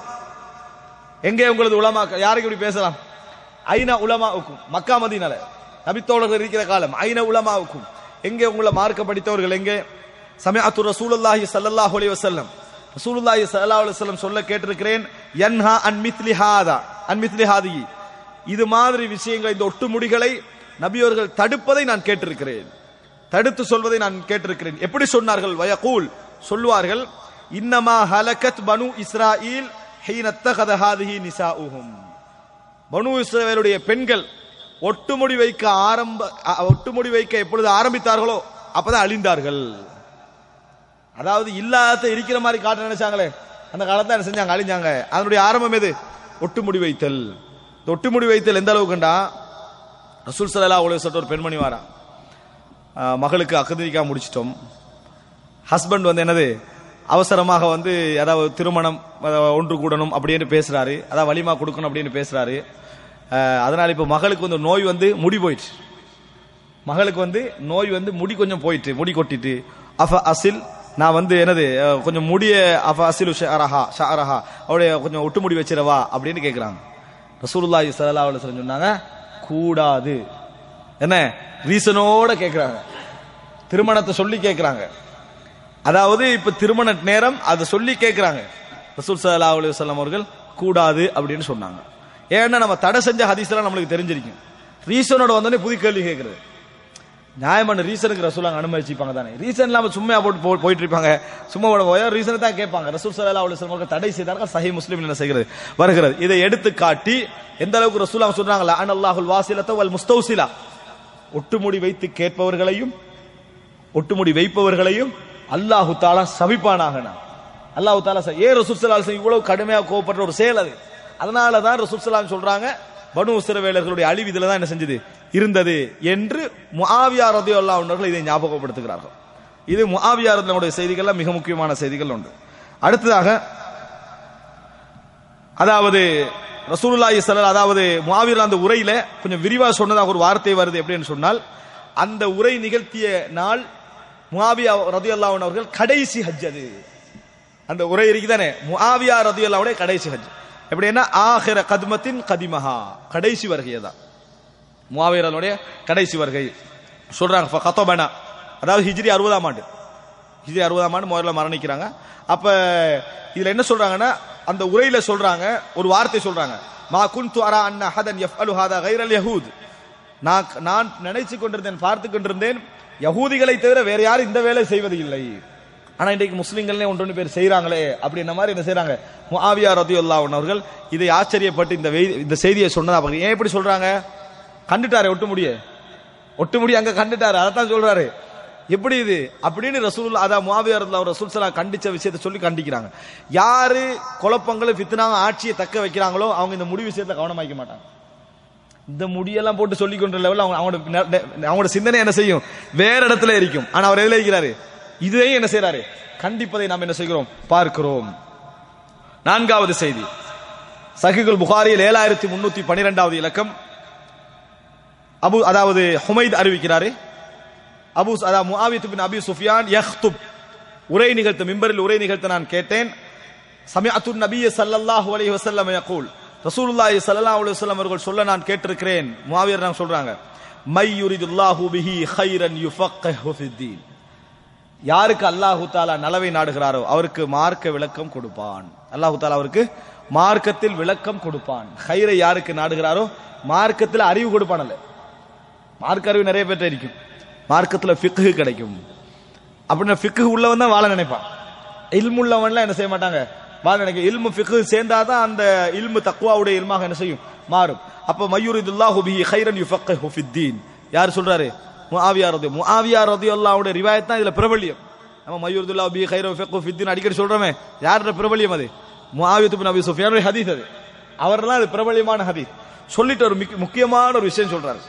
S2: எங்கே உங்களது உலமா யாருக்கு இப்படி பேசலாம் ஐநா உலமா உக்கும் மக்கா மதீனால நபித்தோழர்கள் இருக்கிற காலம் ஐன உலமா உக்கும் எங்கே உங்களை மார்க்க படித்தவர்கள் எங்கே சமயத்து ரசூலுல்லாஹி ஸல்லல்லாஹு அலைஹி வஸல்லம் ரசூலுல்லாஹி ஸல்லல்லாஹு அலைஹி வஸல்லம் சொல்ல கேட்டிருக்கிறேன் யன்ஹா அன் மித்லி ஹாதா அன் மித்லி ஹாதிஹி இது மாதிரி விஷயங்களை இந்த ஒட்டு முடிகளை நபியவர்கள் தடுப்பதை நான் கேட்டிருக்கிறேன் தடுத்து சொல்வதை நான் கேட்டிருக்கிறேன் எப்படி சொன்னார்கள் வயகூல் சொல்வார்கள் இன்னமா ஹலகத் பனு இஸ்ராயில் ஹீனத்தகத ஹாதிஹி நிசாஉஹும் பனு இஸ்ரவேலுடைய பெண்கள் ஒட்டுமுடி வைக்க ஆரம்ப அ- ஒட்டுமுடி வைக்க எப்பொழுது ஆரம்பித்தார்களோ அப்பதான் அழிந்தார்கள் அதாவது இல்லாத இருக்கிற மாதிரி காட்ட நினைச்சாங்களே அந்த காலத்துல என்ன செஞ்சாங்க அழிஞ்சாங்க அதனுடைய ஆரம்பம் எது ஒட்டுமுடி வைத்தல் இந்த ஒட்டுமுடி வைத்தல் எந்த அளவுக்குண்டா ரசூல் சல்லா உலக சொல்லிட்டு ஒரு பெண்மணி வாரா ஆஹ், மகளுக்கு அகதிரிக்கா முடிச்சிட்டோம் ஹஸ்பண்ட் வந்து என்னது அவசரமாக வந்து அதாவது திருமணம் அதாவது ஒன்று கூடணும் அப்படின்னு பேசுறாரு அதாவது வலிமா கொடுக்கணும் அப்படின்னு பேசுறாரு அஹ், அதனால இப்ப மகளுக்கு வந்து நோய் வந்து முடி போயிடுச்சு மகளுக்கு வந்து நோய் வந்து முடி கொஞ்சம் போயிட்டு முடி கொட்டிட்டு அஃப அசில் நான் வந்து என்னது அஹ், கொஞ்சம் முடிய அஃப அசில் ஷரஹா ஷரஹா அவருடைய கொஞ்சம் ஒட்டு முடி வச்சிரவா அப்படின்னு கேக்குறாங்க ரசூலுல்லாஹி ஸல்லல்லாஹு அலைஹி வஸல்லம் சொன்னாங்க கூடாது என்ன ரீசனோட கேக்குறாங்க திருமணத்தை சொல்லி கேக்குறாங்க அதாவது இப்ப திருமண நேரம் அதை சொல்லி கேட்கிறாங்க ரசூல் ஸல்லல்லாஹு அலைஹி வஸல்லம் அவர்கள் கூடாது அப்படின்னு சொன்னாங்க ஏன்னா நம்ம தடை செஞ்ச ஹதீஸ்லாம் நம்மளுக்கு தெரிஞ்சிருக்கும் ரீசனோட வந்தோடனே புது கேள்வி கேட்கறது நியாயமான ரீசனுக்கு ரசூலாங்க அனுமதிச்சிப்பாங்க தானே ரீசன் இல்லாம சும்மா போட்டு போ- போயிட்டு இருப்பாங்க சும்மா போட போய் ரீசன் தான் கேட்பாங்க ரசூல் சல்லா அலுவலி அவர்கள் தடை செய்தார்கள் சஹி முஸ்லீம் என்ன செய்கிறது வருகிறது இதை எடுத்து காட்டி எந்த அளவுக்கு ரசூலாங்க சொல்றாங்களா அன் அல்லாஹுல் வாசிலத்த வல் முஸ்தௌசிலா ஒட்டுமுடி வைத்து கேட்பவர்களையும் ஒட்டுமுடி வைப்பவர்களையும் அல்லாஹு தாலா சபிப்பானாக அல்லாஹு தாலா ச- ஏன் ரசூல் சல்லா அலுவலி இவ்வளவு கடுமையா கோவப்படுற ஒரு செயல் அது அதனால தான் ரசூல் சல்லாம் சொல்றாங்க பனு உசிரவேலர்களுடைய அழிவு இதுல தான் என்ன செஞ்சது இருந்தது என்று முஆவியா ரதியுல்லா அவர்கள் இதை ஞாபகப்படுத்துகிறார்கள் இது முஆவியா ரதியுடைய செய்திகள்ல மிக முக்கியமான செய்திகள் உண்டு அடுத்ததாக அதாவது ரசூலுல்லாஹி ஸல்லல்லாஹு அதாவது முஆவியர் அந்த உரையில கொஞ்சம் விரிவா சொன்னதாக ஒரு வார்த்தை வருது எப்படின்னு சொன்னால் அந்த உரை நிகழ்த்திய நாள் முஆவியா ரதியல்லாஹு அன்ஹு அவர்கள் கடைசி ஹஜ் அது அந்த உரை இருக்குதானே முஆவியா ரதியல்லாஹுடைய கடைசி ஹஜ் எப்படின்னா ஆஹிர கத்மத்தின் கதிமஹா கடைசி வருகை தான் முஆவியருடைய கடைசி வருகை சொல்றாங்க ஃபகதபனா அதாவது ஹிஜ்ரி அறுபதாம் ஆண்டு ஹிஜ்ரி அறுபதாம் ஆண்டு முதல்ல மரணிக்கிறாங்க அப்ப இதுல என்ன சொல்றாங்கன்னா அந்த உரையில சொல்றாங்க ஒரு வார்த்தை சொல்றாங்க மா குன்து அரா அன்ன ஹதன் யஃப்அலு ஹாதா கைரல் யஹூத் நான் நான் நினைச்சு கொண்டிருந்தேன் பார்த்து கொண்டிருந்தேன் யகூதிகளை தவிர வேற யாரும் இந்த வேலை செய்வது இல்லை ஆனா இன்றைக்கு முஸ்லிம்களே ஒன்று பேர் செய்றாங்களே அப்படின்ற மாதிரி என்ன செய்றாங்க முஆவியா ரதியுல்லாஹு அன்ஹு அவர்கள் இதை ஆச்சரியப்பட்டு இந்த வெய்- இந்த செய்தியை சொன்னதா பாருங்க. ஏன் இப்படி சொல்றாங்க கண்டுட்டாரு ஒட்டு முடிய ஒட்டு முடி அங்க கண்டுட்டாரு அதைத்தான் சொல்றாரு எப்படி இது அப்படின்னு ரசூல் அதான் முஆவியா ரலியல்லாஹு ரசூல் ஸல்லல்லாஹு கண்டிச்ச விஷயத்தை சொல்லி கண்டிக்கிறாங்க யாரு குழப்பங்களும் ஃபித்னாவும் ஆட்சியை தக்க வைக்கிறாங்களோ அவங்க இந்த முடி விஷயத்துல கவனம் வைக்க மாட்டாங்க இந்த முடியெல்லாம் போட்டு சொல்லி கொண்ட லெவல் அவங்க அவங்களோட நெ- நெ- அவங்களோட சிந்தனை என்ன செய்யும் வேற இடத்துல இருக்கும் ஆனா அவர் எதுல இருக்கிறாரு இதையும் என்ன செய்யறாரு கண்டிப்பதை நாம் என்ன செய்கிறோம் பார்க்கிறோம் நான்காவது செய்தி சஹிகுல் புகாரியில் ஏழாயிரத்தி முன்னூத்தி பனிரெண்டாவது இலக்கம் அபு அதாவது ஹுமைத் அறிவிக்கிறாரு அபு அதாவது முஆவித் பின் அபி சுஃபியான் யஹ்துப் உரை நிகழ்த்த மிம்பரில் உரை நிகழ்த்த நான் கேட்டேன் சமிஅத்து நபிய ஸல்லல்லாஹு அலைஹி வஸல்லம் யகூல் ரசூலுல்லாஹி ஸல்லல்லாஹு அலைஹி வஸல்லம் அவர்கள் சொல்ல நான் கேட்டிருக்கிறேன் முஆவியர் நான் சொல்றாங்க மை யுரிதுல்லாஹு பிஹி கைரன் யுஃபக்கிஹு ஃபித்தீன் யாருக்கு அல்லாஹு தாலா நலவை நாடுகிறாரோ அவருக்கு மார்க்க விளக்கம் கொடுப்பான் அல்லாஹு தாலா அவருக்கு மார்க்கத்தில் விளக்கம் கொடுப்பான் ஹைரை யாருக்கு நாடுகிறாரோ மார்க்கத்தில் அறிவு கொடுப்பான் அல்ல மார்க்க அறிவு நிறைய பேர்ட்ட இருக்கும் மார்க்கத்துல ஃபிக்ஹு கிடைக்கும் அப்படின்னா ஃபிக்ஹு உள்ளவன் தான் வாழ நினைப்பான் இல்மு உள்ளவன்லாம் என்ன செய்ய மாட்டாங்க வாழ நினைக்க இல்மு ஃபிக்ஹு சேர்ந்தாதான் அந்த இல்மு தக்வாவுடைய இல்மாக என்ன செய்யும் மாறும் அப்ப மயூரிதுல்லாஹு பிஹி கைரன் யுஃபக்கிஹு ஃபித்தீன் யார் சொல்றாரு முஆவியா ரதி முஆவியா ரதியல்லாஹுடைய ரிவாயத் தான் இதுல பிரபல்யம் நம்ம மயூரிதுல்லாஹு பிஹி கைரன் யுஃபக்கிஹு ஃபித்தீன் அடிக்கடி சொல்றோமே யாரோட பிரபல்யம் அது முஆவியத்து பின் அபி சுஃபியானுடைய ஹதீஸ் அது அவர்லாம் அது பிரபல்யமான ஹதீஸ் சொல்லிட்டு ஒரு மிக்க- முக்கியமான ஒரு விஷயம் சொல்றாரு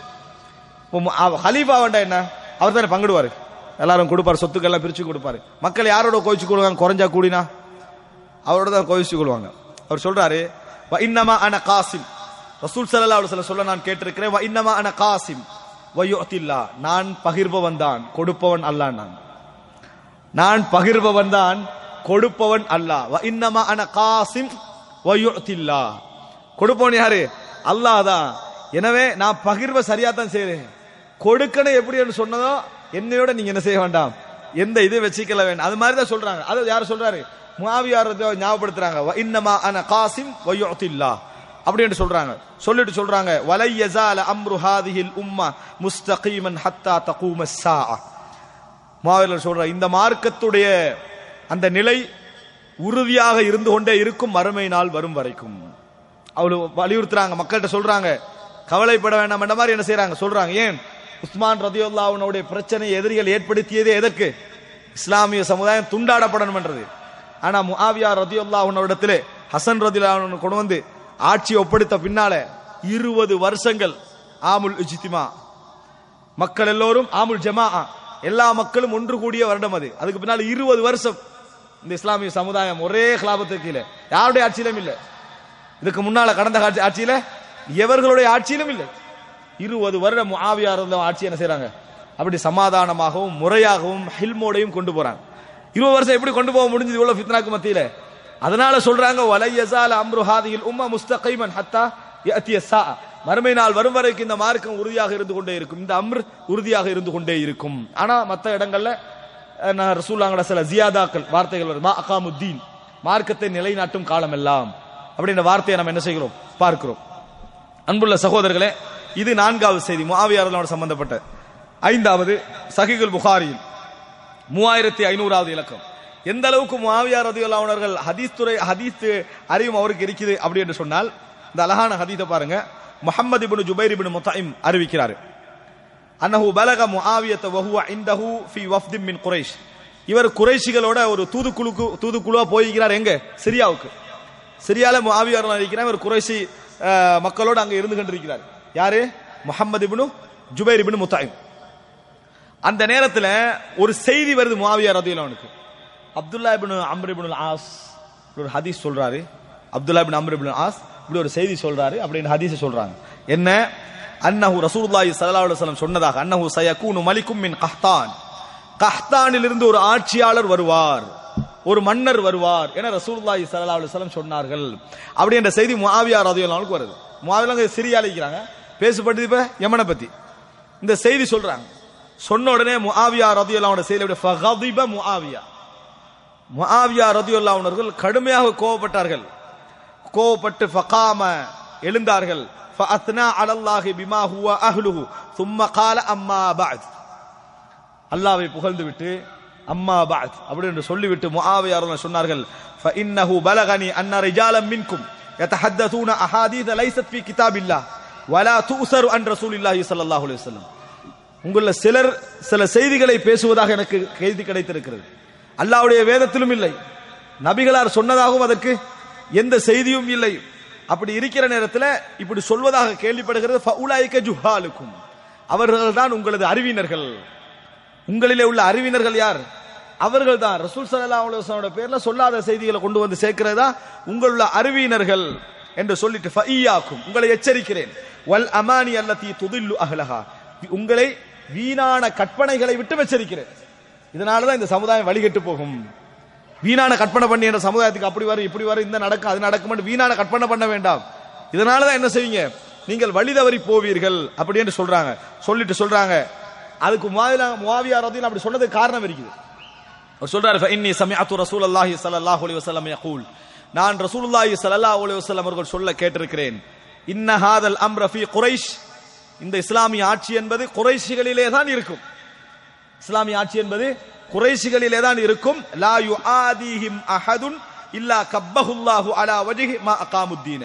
S2: ஹலீஃபா வேண்டா என்ன அவர் தானே பங்கிடுவாரு எல்லாரும் கொடுப்பாரு சொத்துக்கள் எல்லாம் பிரிச்சு கொடுப்பாரு மக்கள் யாரோட கோவிச்சு கொள்வாங்க குறைஞ்சா கூடினா அவரோட தான் கோவிச்சு கொள்வாங்க அவர் சொல்றாரு "வ இன்னமா அன காசிம் ரசூல் ஸல்லல்லாஹு அலைஹி வஸல்லம் சொல்ல நான் கேட்டிருக்கிறேன் "வ இன்னமா அன காசிம் வ யுஅத்தில்லா நான் பகிர்பவன் தான் கொடுப்பவன் அல்லாஹ் நான் நான் பகிர்பவன் தான் கொடுப்பவன் அல்லாஹ் வ இன்னமா அன காசிம் வ யுஅத்தில்லா கொடுப்பவன் யாரு அல்லாஹ் தான் எனவே நான் பகிர்வ சரியா தான் செய்றேன் கொடுக்கணும் எப்படி சொன்னதோ என்னையோட நீங்க என்ன செய்ய வேண்டாம் எந்த இது வச்சுக்கல வேண்டாம் அது மாதிரி தான் சொல்றாங்க அது யார் சொல்றாரு முஆவியார் ரலியல்லாஹு ஞாபகப்படுத்துறாங்க வ இன்னமா அன காசிம் வ யுஅத்தில்லா அப்படி என்று சொல்றாங்க சொல்லிட்டு சொல்றாங்க வலை யஸால அம்ரு ஹாதிஹில் உம்ம முஸ்தகீமன் ஹத்தா தகூம ஸாஅ மாவீரர் சொல்ற இந்த மார்க்கத்துடைய அந்த நிலை உறுதியாக இருந்து கொண்டே இருக்கும் மறுமை நாள் வரும் வரைக்கும் அவ்வளவு வலியுறுத்துறாங்க மக்கள்கிட்ட சொல்றாங்க கவலைப்பட வேண்டாம் என்ற மாதிரி என்ன செய்றாங்க சொல்றாங்க ஏன் உஸ்மான் ரதியுல்லாவுடைய பிரச்சனை எதிரிகள் ஏற்படுத்தியதே எதற்கு இஸ்லாமிய சமுதாயம் துண்டாடப்படணும் என்றது ஆனா முஆவியா ரதியுல்லாஹுவிடத்திலே ஹசன் ரதியுல்லாஹு கொண்டு வந்து ஆட்சி ஒப்படைத்த பின்னால இருபது வருஷங்கள் ஆமுல் இஜ்திமா மக்கள் எல்லோரும் ஆமுல் ஜமா எல்லா மக்களும் ஒன்று கூடிய வருடம் அது அதுக்கு பின்னால இருபது வருஷம் இந்த இஸ்லாமிய சமுதாயம் ஒரே கிலாபத்துக்கு கீழே யாருடைய ஆட்சியிலும் இல்லை இதுக்கு முன்னால கடந்த காட்சி ஆட்சியில எவர்களுடைய ஆட்சியிலும் இல்லை இருபது வருடம் முஆவியா இருந்த ஆட்சி என்ன செய்றாங்க அப்படி சமாதானமாகவும் முறையாகவும் ஹில்மோடையும் கொண்டு போறாங்க இருபது வருஷம் எப்படி கொண்டு போக முடிஞ்சது இவ்வளவு ஃபித்னாக்கு மத்தியில அதனால சொல்றாங்க வலையசால அம்ரு ஹாதியில் உம்ம முஸ்தகைமன் ஹத்தா யஅத்திய ஸா மறுமை நாள் வரும் வரைக்கும் இந்த மார்க்கம் உறுதியாக இருந்து கொண்டே இருக்கும் இந்த அம்ர் உறுதியாக இருந்து கொண்டே இருக்கும் ஆனா மத்த இடங்கள்ல அஹ், நான் ரசூலாங்கட சில ஜியாதாக்கள் வார்த்தைகள் வருது மா அகாமுத்தீன் மார்க்கத்தை நிலைநாட்டும் காலம் எல்லாம் அப்படின்ற வார்த்தையை நம்ம என்ன செய்கிறோம் பார்க்கிறோம் அன்புள்ள சகோதரர்களே இது நான்காவது செய்தி முஆவியாரோட சம்பந்தப்பட்ட ஐந்தாவது சஹிகுல் புகாரியில் மூவாயிரத்தி ஐநூறாவது இலக்கம் எந்த அளவுக்கு முஆவியா ரதியுல்லாஹு அவர்கள் ஹதீஸ் துறை ஹதீஸ் அறிவும் அவருக்கு இருக்குது அப்படி என்று சொன்னால் இந்த அழகான ஹதீஸை பாருங்க முஹம்மது இப்னு ஜுபைர் இப்னு முத்தைம் அறிவிக்கிறார் அன்னஹு பலக முஆவியத வஹுவ இந்தஹு ஃபி வஃப்தின் மின் குரைஷ் இவர் குறைஷிகளோட ஒரு தூதுக்குழுக்கு தூதுக்குழுவா போயிருக்கிறார் எங்க சிரியாவுக்கு சிரியால முஆவியா இருக்கிறார் இவர் குறைஷி அஹ், மக்களோடு அங்க இருந்து கொண்டிருக்கிறார் யாரு முஹம்மது இப்னு ஜுபைர் இப்னு முத்தைம் அந்த நேரத்துல ஒரு செய்தி வருது முஆவியா ரதியுல்லாஹுக்கு Abdullah Ibn Amr Ibn Aas இப்படி ஒரு ஹதீஸ் சொல்றாரு Abdullah Ibn Amr Ibn Aas இப்படி ஒரு செய்தி சொல்றாரு அப்படின்னு ஹதீஸ் சொல்றாங்க என்ன அன்னஹு ரசூலுல்லாஹி ஸல்லல்லாஹு அலைஹி வஸல்லம் சொன்னதாக அன்னஹு சயகூனு மலிக்கும் மின் கஹ்தான் கஹ்தானிலிருந்து ஒரு ஆட்சியாளர் வருவார் ஒரு மன்னர் வருவார் என ரசூலுல்லாஹி ஸல்லல்லாஹு அலைஹி வஸல்லம் சொன்னார்கள் அப்படி என்ற செய்தி முஆவியா ரதியுல்லாஹுக்கு வருது முஆவியா சிரியால இருக்கிறாங்க பேசப்பட்டது இப்ப யமனை பத்தி இந்த செய்தி சொல்றாங்க சொன்ன உடனே முஆவியா ரதியுல்லாஹோட செய்தி அப்படியே ஃபகதிப முஆவியா முஆவியா ரதியுல்லாஹ் அவர்கள் கடுமையாக கோவப்பட்டார்கள் கோவப்பட்டு ஃபகாம எழுந்தார்கள் ஃபஅத்னா அலல்லாஹி பிமா ஹுவ அஹ்லுஹு ثم قال அம்மா பஅத் அல்லாஹ்வை புகழ்ந்து விட்டு அம்மா பஅத் அப்படி என்று சொல்லிவிட்டு முஆவியா ரதியுல்லாஹ் சொன்னார்கள் فإنه بلغني أن رجالا منكم يتحدثون أحاديث ليست في كتاب الله ولا تؤثر عن رسول الله صلى الله عليه وسلم உங்கள சிலர் சில செய்திகளை பேசுவதாக எனக்கு செய்தி கிடைத்திருக்கிறது அல்லாஹ்வுடைய வேதத்திலும் இல்லை நபிகளார் சொன்னதாகவும் அதற்கு எந்த செய்தியும் இல்லை அப்படி இருக்கிற நேரத்தில் இப்படி சொல்வதாக கேள்விப்படுகிறது ஃபஉலாயிக ஜுஹாலுக்கும் அவர்கள் தான் உங்களது அறிவினர்கள் உங்களிலே உள்ள அறிவினர்கள் யார் அவர்கள் தான் ரசூல் ஸல்லல்லாஹு அலைஹி வஸல்லம் பேர்ல சொல்லாத செய்திகளை கொண்டு வந்து சேர்க்கிறதா உங்களுள்ள அறிவினர்கள் என்று சொல்லிட்டு ஃபஇயாக்கும் உங்களை எச்சரிக்கிறேன் வல் அமானி அல்லதி துதில்லு அஹ்லஹா உங்களை வீணான கற்பனைகளை விட்டு எச்சரிக்கிறேன் இதனால தான் இந்த சமுதாயம் வழிகெட்டு போகும் வீணான கற்பனை பண்ணி என்ற சமுதாயத்துக்கு அப்படி வரும் இப்படி வரும் இந்த நடக்கும் அது நடக்கும் வீணான கற்பனை பண்ண வேண்டாம் இதனால தான் என்ன செய்வீங்க நீங்கள் வழி தவறி போவீர்கள் அப்படி என்று சொல்றாங்க சொல்லிட்டு சொல்றாங்க அதுக்கு முவாவியா ரதியில் அப்படி சொன்னதுக்கு காரணம் இருக்குது அவர் சொல்றாரு இன்னி சமிஅத்து ரசூலுல்லாஹி ஸல்லல்லாஹு அலைஹி வஸல்லம் யகூல் நான் ரசூலுல்லாஹி ஸல்லல்லாஹு அலைஹி வஸல்லம் அவர்கள் சொல்ல கேட்டிருக்கிறேன் இன்ன ஹாதல் அம்ர ஃபீ குரைஷ் இந்த இஸ்லாமிய ஆட்சி என்பது குறைஷிகளிலே தான் இருக்கும் இஸ்லாமிய ஆட்சி என்பது குறைஷிகளிலே தான் இருக்கும் லா யுஆதிஹிம் அஹதுன் இல்லா கப்பஹுல்லாஹு அலா வஜ்ஹி மா அகாமுத்தீன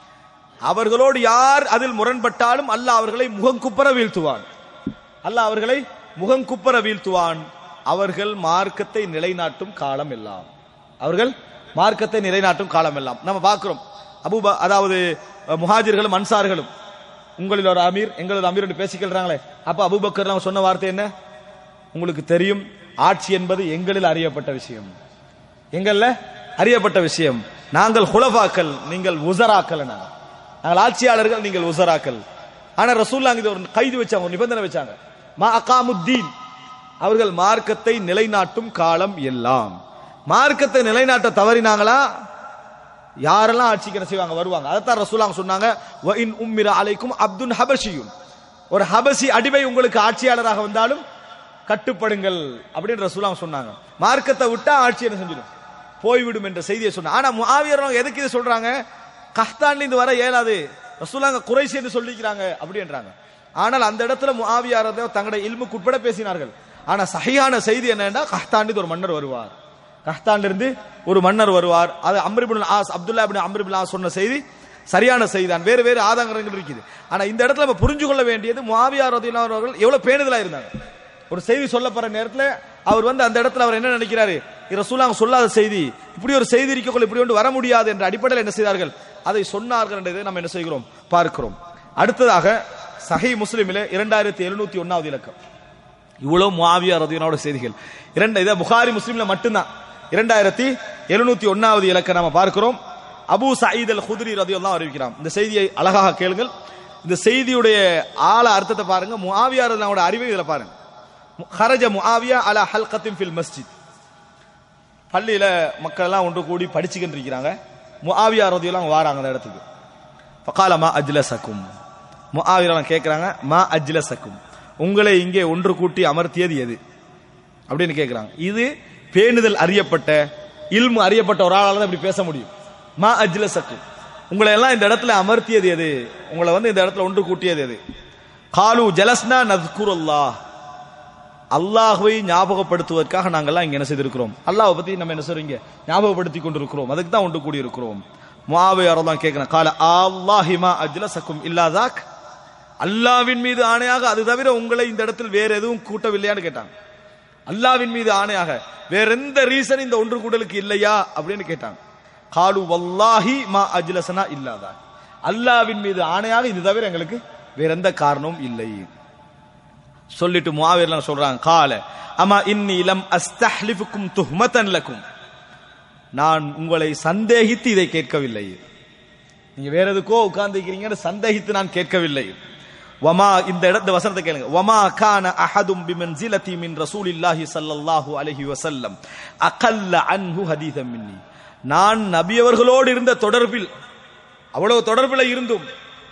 S2: அவர்களோடு யார் அதில் முரண்பட்டாலும் அல்லாஹ் அவர்களை முகங்குப்புற வீழ்த்துவான் அல்லாஹ் அவர்களை முகங்குப்புற வீழ்த்துவான் அவர்கள் மார்க்கத்தை நிலைநாட்டும் காலம் எல்லாம் அவர்கள் மார்க்கத்தை நிலைநாட்டும் காலம் எல்லாம் நம்ம பார்க்கிறோம் அபூபா அதாவது அஹ், முஹாஜிர்களும் அன்சார்களும் உங்களில் ஒரு அமீர் எங்களது அமீர் என்று பேசிக்கிறாங்களே அப்ப அபூபக்கர் அவங்க சொன்ன வார்த்தை என்ன உங்களுக்கு தெரியும் ஆட்சி என்பது எங்களில் அறியப்பட்ட விஷயம் எங்கள்ல அறியப்பட்ட விஷயம் நாங்கள் ஹுலஃபாக்கள் நீங்கள் உசராக்கள் நாங்கள் நாங்கள் ஆட்சியாளர்கள் நீங்கள் உசராக்கள் ஆனா ரசூல்லாங்க இது ஒரு கைது வச்சாங்க ஒரு நிபந்தனை வச்சாங்க மா அகாமுத்தீன் அவர்கள் மார்க்கத்தை நிலைநாட்டும் காலம் எல்லாம் மார்க்கத்தை நிலைநாட்ட தவறினாங்களா யாரெல்லாம் ஆட்சிக்கு என்ன செய்வாங்க வருவாங்க அதைத்தான் ரசூலாங்க சொன்னாங்க "வ இன் உம்மிர அலைக்கும் அப்துன் ஹபஷியும் ஒரு ஹபசி அடிமை உங்களுக்கு ஆட்சியாளராக வந்தாலும் கட்டுப்படுங்கள் அப்படின்னு ரசூலாங்க சொன்னாங்க மார்க்கத்தை விட்டா ஆட்சி என்ன செஞ்சிடும் போய்விடும் என்ற செய்தியை சொன்னாங்க ஆனா முஆவியர் எதுக்கு இதை சொல்றாங்க கஹ்தான்ல இருந்து வர இயலாது ரசூலாங்க குறைசி என்று சொல்லிக்கிறாங்க அப்படின்றாங்க ஆனால் அந்த இடத்துல முஆவியார் தங்களுடைய இல்முக்கு உட்பட பேசினார்கள் ஆனா சஹியான செய்தி என்னன்னா கஹ்தான் ஒரு மன்னர் வருவார் கஹ்தான்ல இருந்து ஒரு மன்னர் வருவார் அது அம்ரிபுல் ஆஸ் அப்துல்லா இப்னு அம்ரிபுல் ஆஸ் சொன்ன செய்தி சரியான செய்தி தான் வேறு வேறு ஆதாரங்கள் இருக்குது ஆனா இந்த இடத்துல நம்ம புரிஞ்சு கொள்ள வேண்டியது முஆவியா ரதியல்லாஹு அன்ஹு அவர்கள் எவ்வளவு பேணுதலா இருந்தாங்க ஒரு செய்தி சொல்லப்படுற நேரத்துல அவர் வந்து அந்த இடத்துல அவர் என்ன நினைக்கிறாரு இது ரசூலாங்க சொல்லாத செய்தி இப்படி ஒரு செய்தி இருக்கக்குள்ள இப்படி ஒன்று வர முடியாது என்ற அடிப்படையில் என்ன செய்தார்கள் அதை சொன்னார்கள் என்றதை நம்ம என்ன செய்கிறோம் பார்க்கிறோம் அடுத்ததாக சஹி முஸ்லிமிலே இரண்டாயிரத்தி எழுநூத்தி ஒன்னாவது இலக்கம் இவ்வளவு முஆவியா ரதியனோட செய்திகள் இரண்டு இதை புகாரி முஸ்லிம்ல மட்டும்தான் இரண்டாயிரத்தி எழுநூத்தி ஒன்னாவது இலக்க நாம பார்க்கிறோம் அபூ சயீத் அல் குத்ரி ரதியெல்லாம் அறிவிக்கிறான் இந்த செய்தியை அழகாக கேளுங்கள் இந்த செய்தியுடைய ஆழ அர்த்தத்தை பாருங்க முஆவியா ரதியனோட அறிவை இதுல பாருங்க ஹரஜ முஆவியா அலா ஹல்கத்தின் ஃபில் மஸ்ஜித் பள்ளியில மக்கள் எல்லாம் ஒன்று கூடி படிச்சுக்கிட்டு இருக்கிறாங்க முஆவியா ரதியெல்லாம் வாராங்க அந்த இடத்துக்கு ஃபகால மா அஜ்லசக்கும் முஆவியா கேட்கிறாங்க மா அஜ்லசக்கும் உங்களை இங்கே ஒன்று கூட்டி அமர்த்தியது எது அப்படின்னு கேட்கிறாங்க இது பேணுதல் அறியப்பட்ட இல்மு அறியப்பட்ட ஒரு ஆளால தான் இப்படி பேச முடியும் மா அஜ்லசக்கும் உங்களை எல்லாம் இந்த இடத்துல அமர்த்தியது எது உங்களை வந்து இந்த இடத்துல ஒன்று கூட்டியது எது காலு ஜலஸ்னா நத்குருல்லா அல்லாஹ்வை ஞாபகப்படுத்துவதற்காக நாங்கெல்லாம் இங்க என்ன செய்திருக்கிறோம் அல்லாஹ்வை பத்தி நம்ம என்ன செய்றீங்க ஞாபகப்படுத்தி கொண்டிருக்கிறோம் அதுக்கு தான் ஒன்று கூடி இருக்கிறோம் முஆவியார் தான் கேட்கிறேன் கால அல்லாஹிமா அஜ்லசக்கும் இல்லாதாக் அல்லாவின் மீது ஆணையாக அது தவிர உங்களை இந்த இடத்தில் வேற எதுவும் கூட்டவில்லையான்னு கேட்டாங்க அல்லாவின் மீது ஆணையாக வேற எந்த ரீசன் இந்த ஒன்று கூடலுக்கு இல்லையா அப்படின்னு கேட்டாங்க காலு வல்லாஹி மா அஜ்லசனா இல்லாதா அல்லாவின் மீது ஆணையாக இது தவிர எங்களுக்கு வேற எந்த காரணமும் இல்லை சொல்லிட்டு முஆவியர்லாம் சொல்றாங்க கால அமா இன்னி லம் அஸ்தஹ்லிஃபுக்கும் துஹ்மதன் லக்கும் நான் உங்களை சந்தேகித்து இதை கேட்கவில்லை நீங்க வேற எதுக்கோ உட்கார்ந்துக்கிறீங்கன்னு சந்தேகித்து நான் கேட்கவில்லை வமா இந்த இடத்து வசனத்தை கேளுங்க வமா கான அஹதும் பிமன்சிலதி மின் ரசூலில்லாஹி ஸல்லல்லாஹு அலைஹி வஸல்லம் அகல்ல அன்ஹு ஹதீதம் மின்னி நான் நபி அவர்களோடு இருந்த தொடர்பில் அவ்வளவு தொடர்பில் இருந்தும்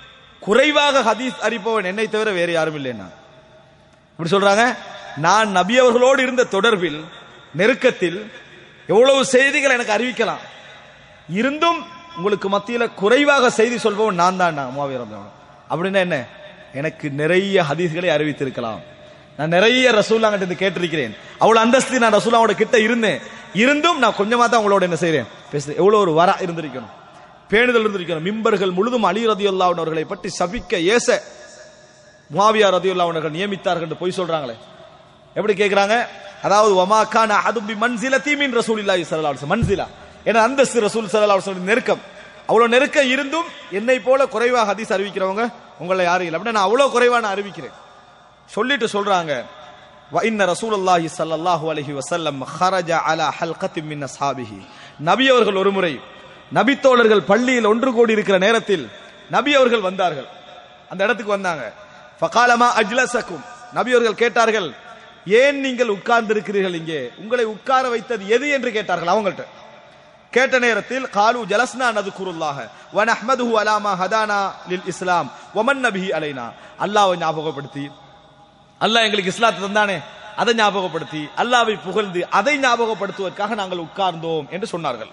S2: குறைவாக ஹதீஸ் அறிப்பவன் என்னை தவிர வேற யாரும் இல்லை நான் இப்படி சொல்றாங்க நான் நபி அவர்களோடு இருந்த தொடர்பில் நெருக்கத்தில் எவ்வளவு செய்திகள் எனக்கு அறிவிக்கலாம் இருந்தும் உங்களுக்கு மத்தியில குறைவாக செய்தி சொல்பவன் நான் தான் மூவாவியர் அப்படின்னா என்ன எனக்கு நிறைய ஹதீஸ்களை அறிவித்திருக்கலாம் நான் நிறைய ரசூல்லாங்கிட்ட இருந்து கேட்டிருக்கிறேன் அவ்வளவு அந்தஸ்து நான் ரசூல்லாவோட கிட்ட இருந்தேன் இருந்தும் நான் கொஞ்சமா தான் உங்களோட என்ன செய்றேன் பேசுறேன் எவ்வளவு ஒரு வர இருந்திருக்கணும் பேணுதல் இருந்திருக்கணும் மிம்பர்கள் முழுதும் அலி ரதி அவர்களை பற்றி சபிக்க ஏச முவாவியா ரதியுல்லா அவர்கள் நியமித்தார்கள் என்று பொய் சொல்றாங்களே எப்படி கேக்குறாங்க அதாவது ஒமாக்கான அதுபி மன்சில தீமின் ரசூல் இல்லாஹி ஸல்லல்லாஹு அலைஹி மன்சிலா என அந்தஸ்து ரசூல் ஸல்லல்லாஹு அலைஹி வஸல்லம் நெருக்கம் அவ்வளவு நெருக்கம் இருந்தும் என்னை போல குறைவா ஹதீஸ் அறிவிக்கிறவங்க உங்களை யாரும் இல்லை அப்படின்னா நான் அவ்வளவு குறைவா நான் அறிவிக்கிறேன் சொல்லிட்டு சொல்றாங்க وإن رسول الله صلى الله عليه وسلم خرج على حلقة من أصحابه நபி அவர்கள் ஒருமுறை நபி தோழர்கள் பள்ளியில் ஒன்று கூடி இருக்கிற நேரத்தில் நபி அவர்கள் வந்தார்கள் அந்த இடத்துக்கு வந்தாங்க ஃபகாலமா அஜ்லசக்கும் நபி அவர்கள் கேட்டார்கள் ஏன் நீங்கள் உட்கார்ந்து இருக்கிறீர்கள் இங்கே உங்களை உட்கார வைத்தது எது என்று கேட்டார்கள் அவங்கள்ட்ட கேட்ட நேரத்தில் காலு ஜலஸ்னா நதுகுருல்லாஹ வன் அஹ்மதுஹு அலாமா ஹதானா லில் இஸ்லாம் ஒமன் நபிஹி அலைனா அல்லாஹ்வை ஞாபகப்படுத்தி அல்லாஹ் எங்களுக்கு இஸ்லாத்தை தந்தானே அதை ஞாபகப்படுத்தி அல்லாவை புகழ்ந்து அதை ஞாபகப்படுத்துவதற்காக நாங்கள் உட்கார்ந்தோம் என்று சொன்னார்கள்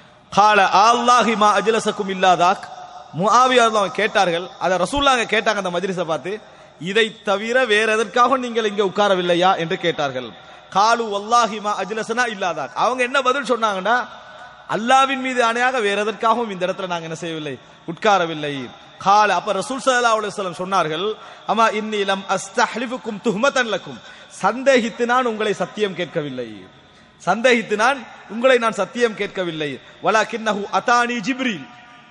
S2: கால அல்லாஹி மா அஜ்லசக்கும் இல்லாதாக் முஆவியார் அவங்க கேட்டார்கள் அதை ரசூல்லாங்க கேட்டாங்க அந்த மஜ்லிஸை பார்த்து இதை தவிர வேற எதற்காக நீங்கள் இங்க உட்காரவில்லையா என்று கேட்டார்கள் காலு வல்லாஹி மா அஜ்லசனா இல்லாதாக் அவங்க என்ன பதில் சொன்னாங்கன்னா அல்லாவின் மீது ஆணையாக வேற எதற்காகவும் இந்த இடத்துல நாங்க என்ன செய்யவில்லை உட்காரவில்லை கால அப்ப ரசூல் ஸல்லல்லாஹு அலைஹி வஸல்லம் சொன்னார்கள் அம்மா இன்னி லம் அஸ்தஹ்லிஃபுக்கும் துஹ்மதன் லக்கும் சந்தேகித்து நான் உங்களை சத்தியம் கேட்கவில்லை சந்தேகித்து நான் உங்களை நான் சத்தியம் கேட்கவில்லை வலாகின்னஹு அதானி ஜிப்ரீல்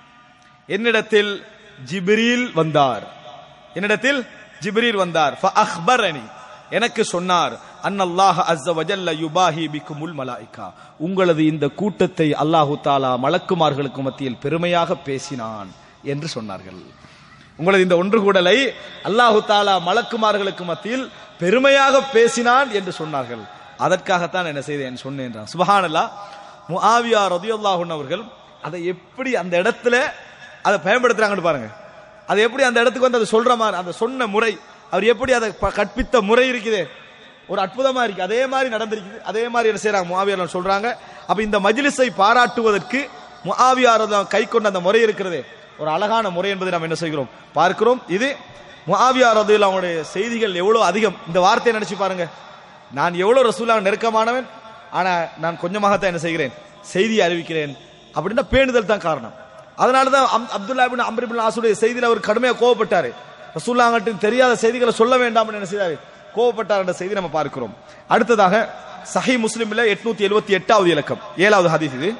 S2: என்னிடத்தில் ஜிப்ரீல் வந்தார் என்னிடத்தில் ஜிப்ரீல் வந்தார் ஃபஅக்பரனி எனக்கு சொன்னார் அன்னல்லாஹ் அஸ்ஸ வஜல்ல யுபாஹி பிக்குமுல் மலாயிகா உங்களது இந்த கூட்டத்தை அல்லாஹு தாலா மலக்குமார்களுக்கு மத்தியில் பெருமையாக பேசினான் என்று சொன்னார்கள் உங்களது இந்த ஒன்று கூடலை அல்லாஹு தாலா மலக்குமார்களுக்கு மத்தியில் பெருமையாக பேசினான் என்று சொன்னார்கள் அதற்காகத்தான் என்ன செய்தேன் சொன்னேன் சுபஹானல்லா முஆவியா ரதியுல்லாஹுன் அவர்கள் அதை எப்படி அந்த இடத்துல அதை பயன்படுத்துறாங்கன்னு பாருங்க அது எப்படி அந்த இடத்துக்கு வந்து அதை சொல்ற மாதிரி அந்த சொன்ன முறை அவர் எப்படி அதை ப- கற்பித்த முறை இருக்குதே ஒரு அற்புதமா இருக்கு அதே மாதிரி நடந்திருக்குது அதே மாதிரி என்ன செய்யறாங்க முஆவியார் சொல்றாங்க அப்ப இந்த மஜ்லிஸை பாராட்டுவதற்கு முஆவியார் கை கொண்ட அந்த முறை இருக்கிறதே ஒரு அழகான முறை என்பதை நாம் என்ன செய்கிறோம் பார்க்கிறோம் இது முஆவியார் ரதியுல்லா அவங்களுடைய செய்திகள் எவ்வளவு அதிகம் இந்த வார்த்தையை நினைச்சு பாருங்க நான் எவ்வளவு ரசூலா நெருக்கமானவன் ஆனா நான் கொஞ்சமாகத்தான் என்ன செய்கிறேன் செய்தியை அறிவிக்கிறேன் அப்படின்னா பேணுதல் தான் காரணம் அதனாலதான் அம்- அப்துல்லா பின் அம்ர் பின் ஆசுடைய செய்தியில் அவர் கடுமையா கோவப்பட்டாரு ரசூல்லாங்கட்டு தெரியாத செய்திகளை சொல்ல வேண்டாம் என்ன செய்தாரு கோவப்பட்டார் என்ற செய்தி நம்ம பார்க்கிறோம் அடுத்ததாக சஹி முஸ்லிம்ல எட்நூத்தி எழுபத்தி எட்டாவது இலக்கம் ஏழாவது ஹதீஸ் இது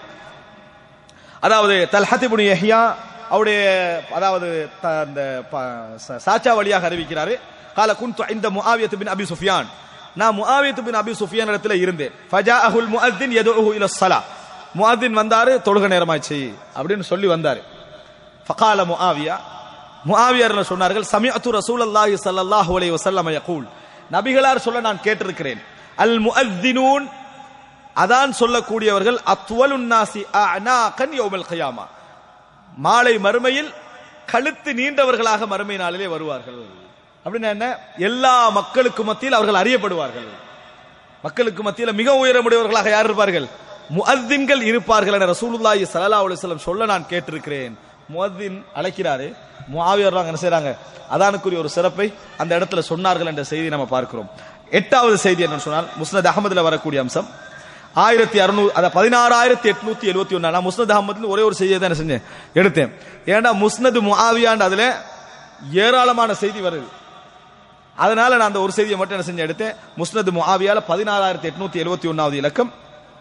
S2: அதாவது தல்ஹத்திபுனி யஹ்யா அவருடைய அதாவது த- அந்த ப- ச- சாச்சா வழியாக அறிவிக்கிறாரு கால குந்து இந்த முஆவியத் பின் அபி சுஃபியான் நான் முஆவியத் பின் அபி சுஃபியான் இடத்துல இருந்தேன் ஃபஜாஅஹுல் முஅத்தின் யதுஹு இல ஸலா முஅத்தின் வந்தாரு தொழுக நேரமாச்சு அப்படின்னு சொல்லி வந்தாரு ஃபகால முஆவியா முஆவியர் சொன்னார்கள் சமிஅத்து ரசூலல்லாஹி ஸல்லல்லாஹு அலைஹி வஸல்லம் யகூல் நபிகளார் சொல்ல நான் கேட்டிருக்கிறேன் அல் முஅத்தினூன் அதான் சொல்லக்கூடியவர்கள் அத்வலுன் நாசி அஅனாகன் யௌமல் கியாமா மாலை மறுமையில் கழுத்து நீண்டவர்களாக மறுமை நாளிலே வருவார்கள் அப்படின்னா என்ன எல்லா மக்களுக்கு மத்தியில் அவர்கள் அறியப்படுவார்கள் மக்களுக்கு மத்தியில் மிக உயரமுடையவர்களாக யார் இருப்பார்கள் முஅத்தின்கள் இருப்பார்கள் என ரசூலுல்லாஹி ஸல்லல்லாஹு அலைஹி வஸல்லம் சொல்ல நான் கேட்டிருக்கிறேன் முஅத்தின் அழைக்கிறாரு முஆவியர் என்ன செய்றாங்க அதானுக்குரிய ஒரு சிறப்பை அந்த இடத்துல சொன்னார்கள் என்ற செய்தி நம்ம பார்க்கிறோம் எட்டாவது செய்தி என்னன்னு சொன்னால் முஸ்னத் அகமதுல வரக்கூடிய அம்சம் ஆயிரத்தி அறுநூறு அத பதினாறாயிரத்தி எட்நூத்தி எழுபத்தி ஒன்னு நான் முஸ்னத் அகமதுல ஒரே ஒரு செய்தியை தான் என்ன செஞ்சேன் எடுத்தேன் ஏன்டா முஸ்னது முஆவியாண்டு அதுல ஏராளமான செய்தி வருது அதனால நான் அந்த ஒரு செய்தியை மட்டும் என்ன செஞ்சேன் எடுத்தேன் முஸ்னது முஆவியால பதினாறாயிரத்தி எட்நூத்தி எழுபத்தி ஒன்னாவது இலக்கம்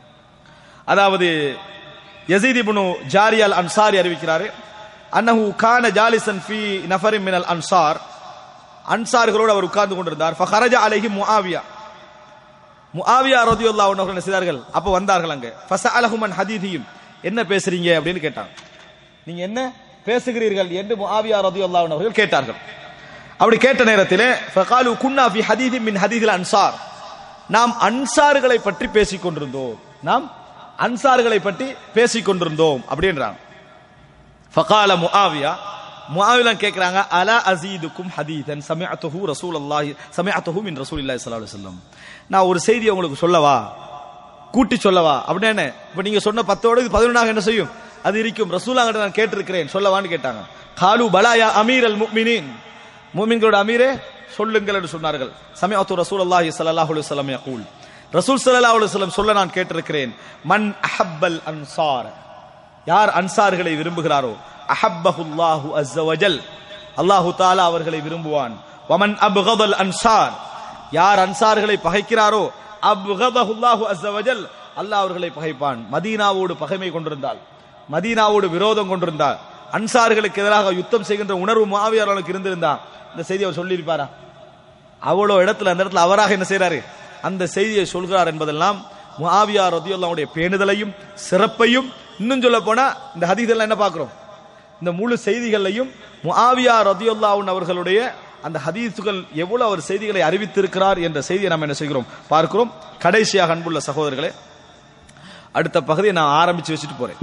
S2: அதாவது யசீத் இப்னு ஜாரியால் அன்சாரி அறிவிக்கிறாரு அன்னஹு கான ஜாலிசன் ஃபி நஃபரின் மினல் அன்சார் அன்சார்களோடு அவர் உட்கார்ந்து கொண்டிருந்தார் ஃபஹரஜ அலைஹி முஆவியா முஆவியா ரலியல்லாஹு அன்ஹு என்ன செய்தார்கள் அப்ப வந்தார்கள் அங்க ஃபஸஅலஹும் அன் ஹதீதியும் என்ன பேசுறீங்க அப்படின்னு கேட்டாங்க நீங்க என்ன பேசுகிறீர்கள் என்று முஆவியா ரலியல்லாஹு அன்ஹு அவர்கள் கேட்டார்கள் அப்படி கேட்ட நேரத்திலே ஃபகாலு குன்னா ஃபி ஹதீதி மின் ஹதீதில் அன்சார் நாம் அன்சார்களை பற்றி பேசிக் கொண்டிருந்தோம் நாம் அன்சார்களை பற்றி பேசிக் கொண்டிருந்தோம் அப்படின்றாங்க ஃபகால முஆவியா முஆவிலாம் கேக்குறாங்க அலா அசீதுக்கும் ஹதீதன் சமிஅத்துஹு ரசூலுல்லாஹி சமிஅத்துஹு மின் ரசூலில்லாஹி ஸல்லல்லாஹு அலைஹி வஸல்லம் நான் ஒரு செய்தியை உங்களுக்கு சொல்லவா கூட்டி சொல்லவா அப்படின்னு இப்ப நீங்க சொன்ன பத்தோடு இது பதினொன்றாக என்ன செய்யும் அது இருக்கும் ரசூலாங்கிட்ட நான் கேட்டிருக்கிறேன் சொல்லவான்னு கேட்டாங்க காலு பலாயா அமீர் அல் முக்மினின் மூமின்களோட அமீரே சொல்லுங்கள் என்று சொன்னார்கள் சமிஅத்து ரசூலுல்லாஹி ஸல்லல்லாஹு அலைஹி வஸல்லம் யகூல் ரசூல் ஸல்லல்லாஹு அலைஹி வஸல்லம் சொல்ல நான் கேட்டிருக்கிறேன் மன் அஹப்பல் அன்சார் யார் அன்சார்களை விரும்புகிறாரோ அஹப்பஹுல்லாஹு அஸ்ஸவஜல் அல்லாஹு தாலா அவர்களை விரும்புவான் வமன் அப்கதல் அன்சார் யார் அன்சார்களை பகைக்கிறாரோ அப்கதஹுல்லாஹு அஸ்ஸவஜல் அல்லாஹ் அவர்களை பகைப்பான் மதீனாவோடு பகைமை கொண்டிருந்தால் மதீனாவோடு விரோதம் கொண்டிருந்தால் அன்சார்களுக்கு எதிராக யுத்தம் செய்கின்ற உணர்வு மாவியார்களுக்கு இருந்திருந்தா இந்த செய்தி அவர் சொல்லியிருப்பாரா அவ்வளோ இடத்துல அந்த இடத்துல அவராக என்ன செய்றாரு அந்த செய்தியை சொல்கிறார் என்பதெல்லாம் முஆவியா ரதியுல்லாவுடைய பேணுதலையும் சிறப்பையும் இன்னும் சொல்ல போனா இந்த ஹதீதெல்லாம் என்ன பார்க்கிறோம் இந்த முழு செய்திகளையும் முஆவியா ரதியுல்லாவுன் அவர்களுடைய அந்த ஹதீசுகள் எவ்வளவு அவர் செய்திகளை அறிவித்திருக்கிறார் என்ற செய்தியை நாம் என்ன செய்கிறோம் பார்க்கிறோம் கடைசியாக அன்புள்ள சகோதரர்களே அடுத்த பகுதியை நான் ஆரம்பிச்சு வச்சுட்டு போறேன்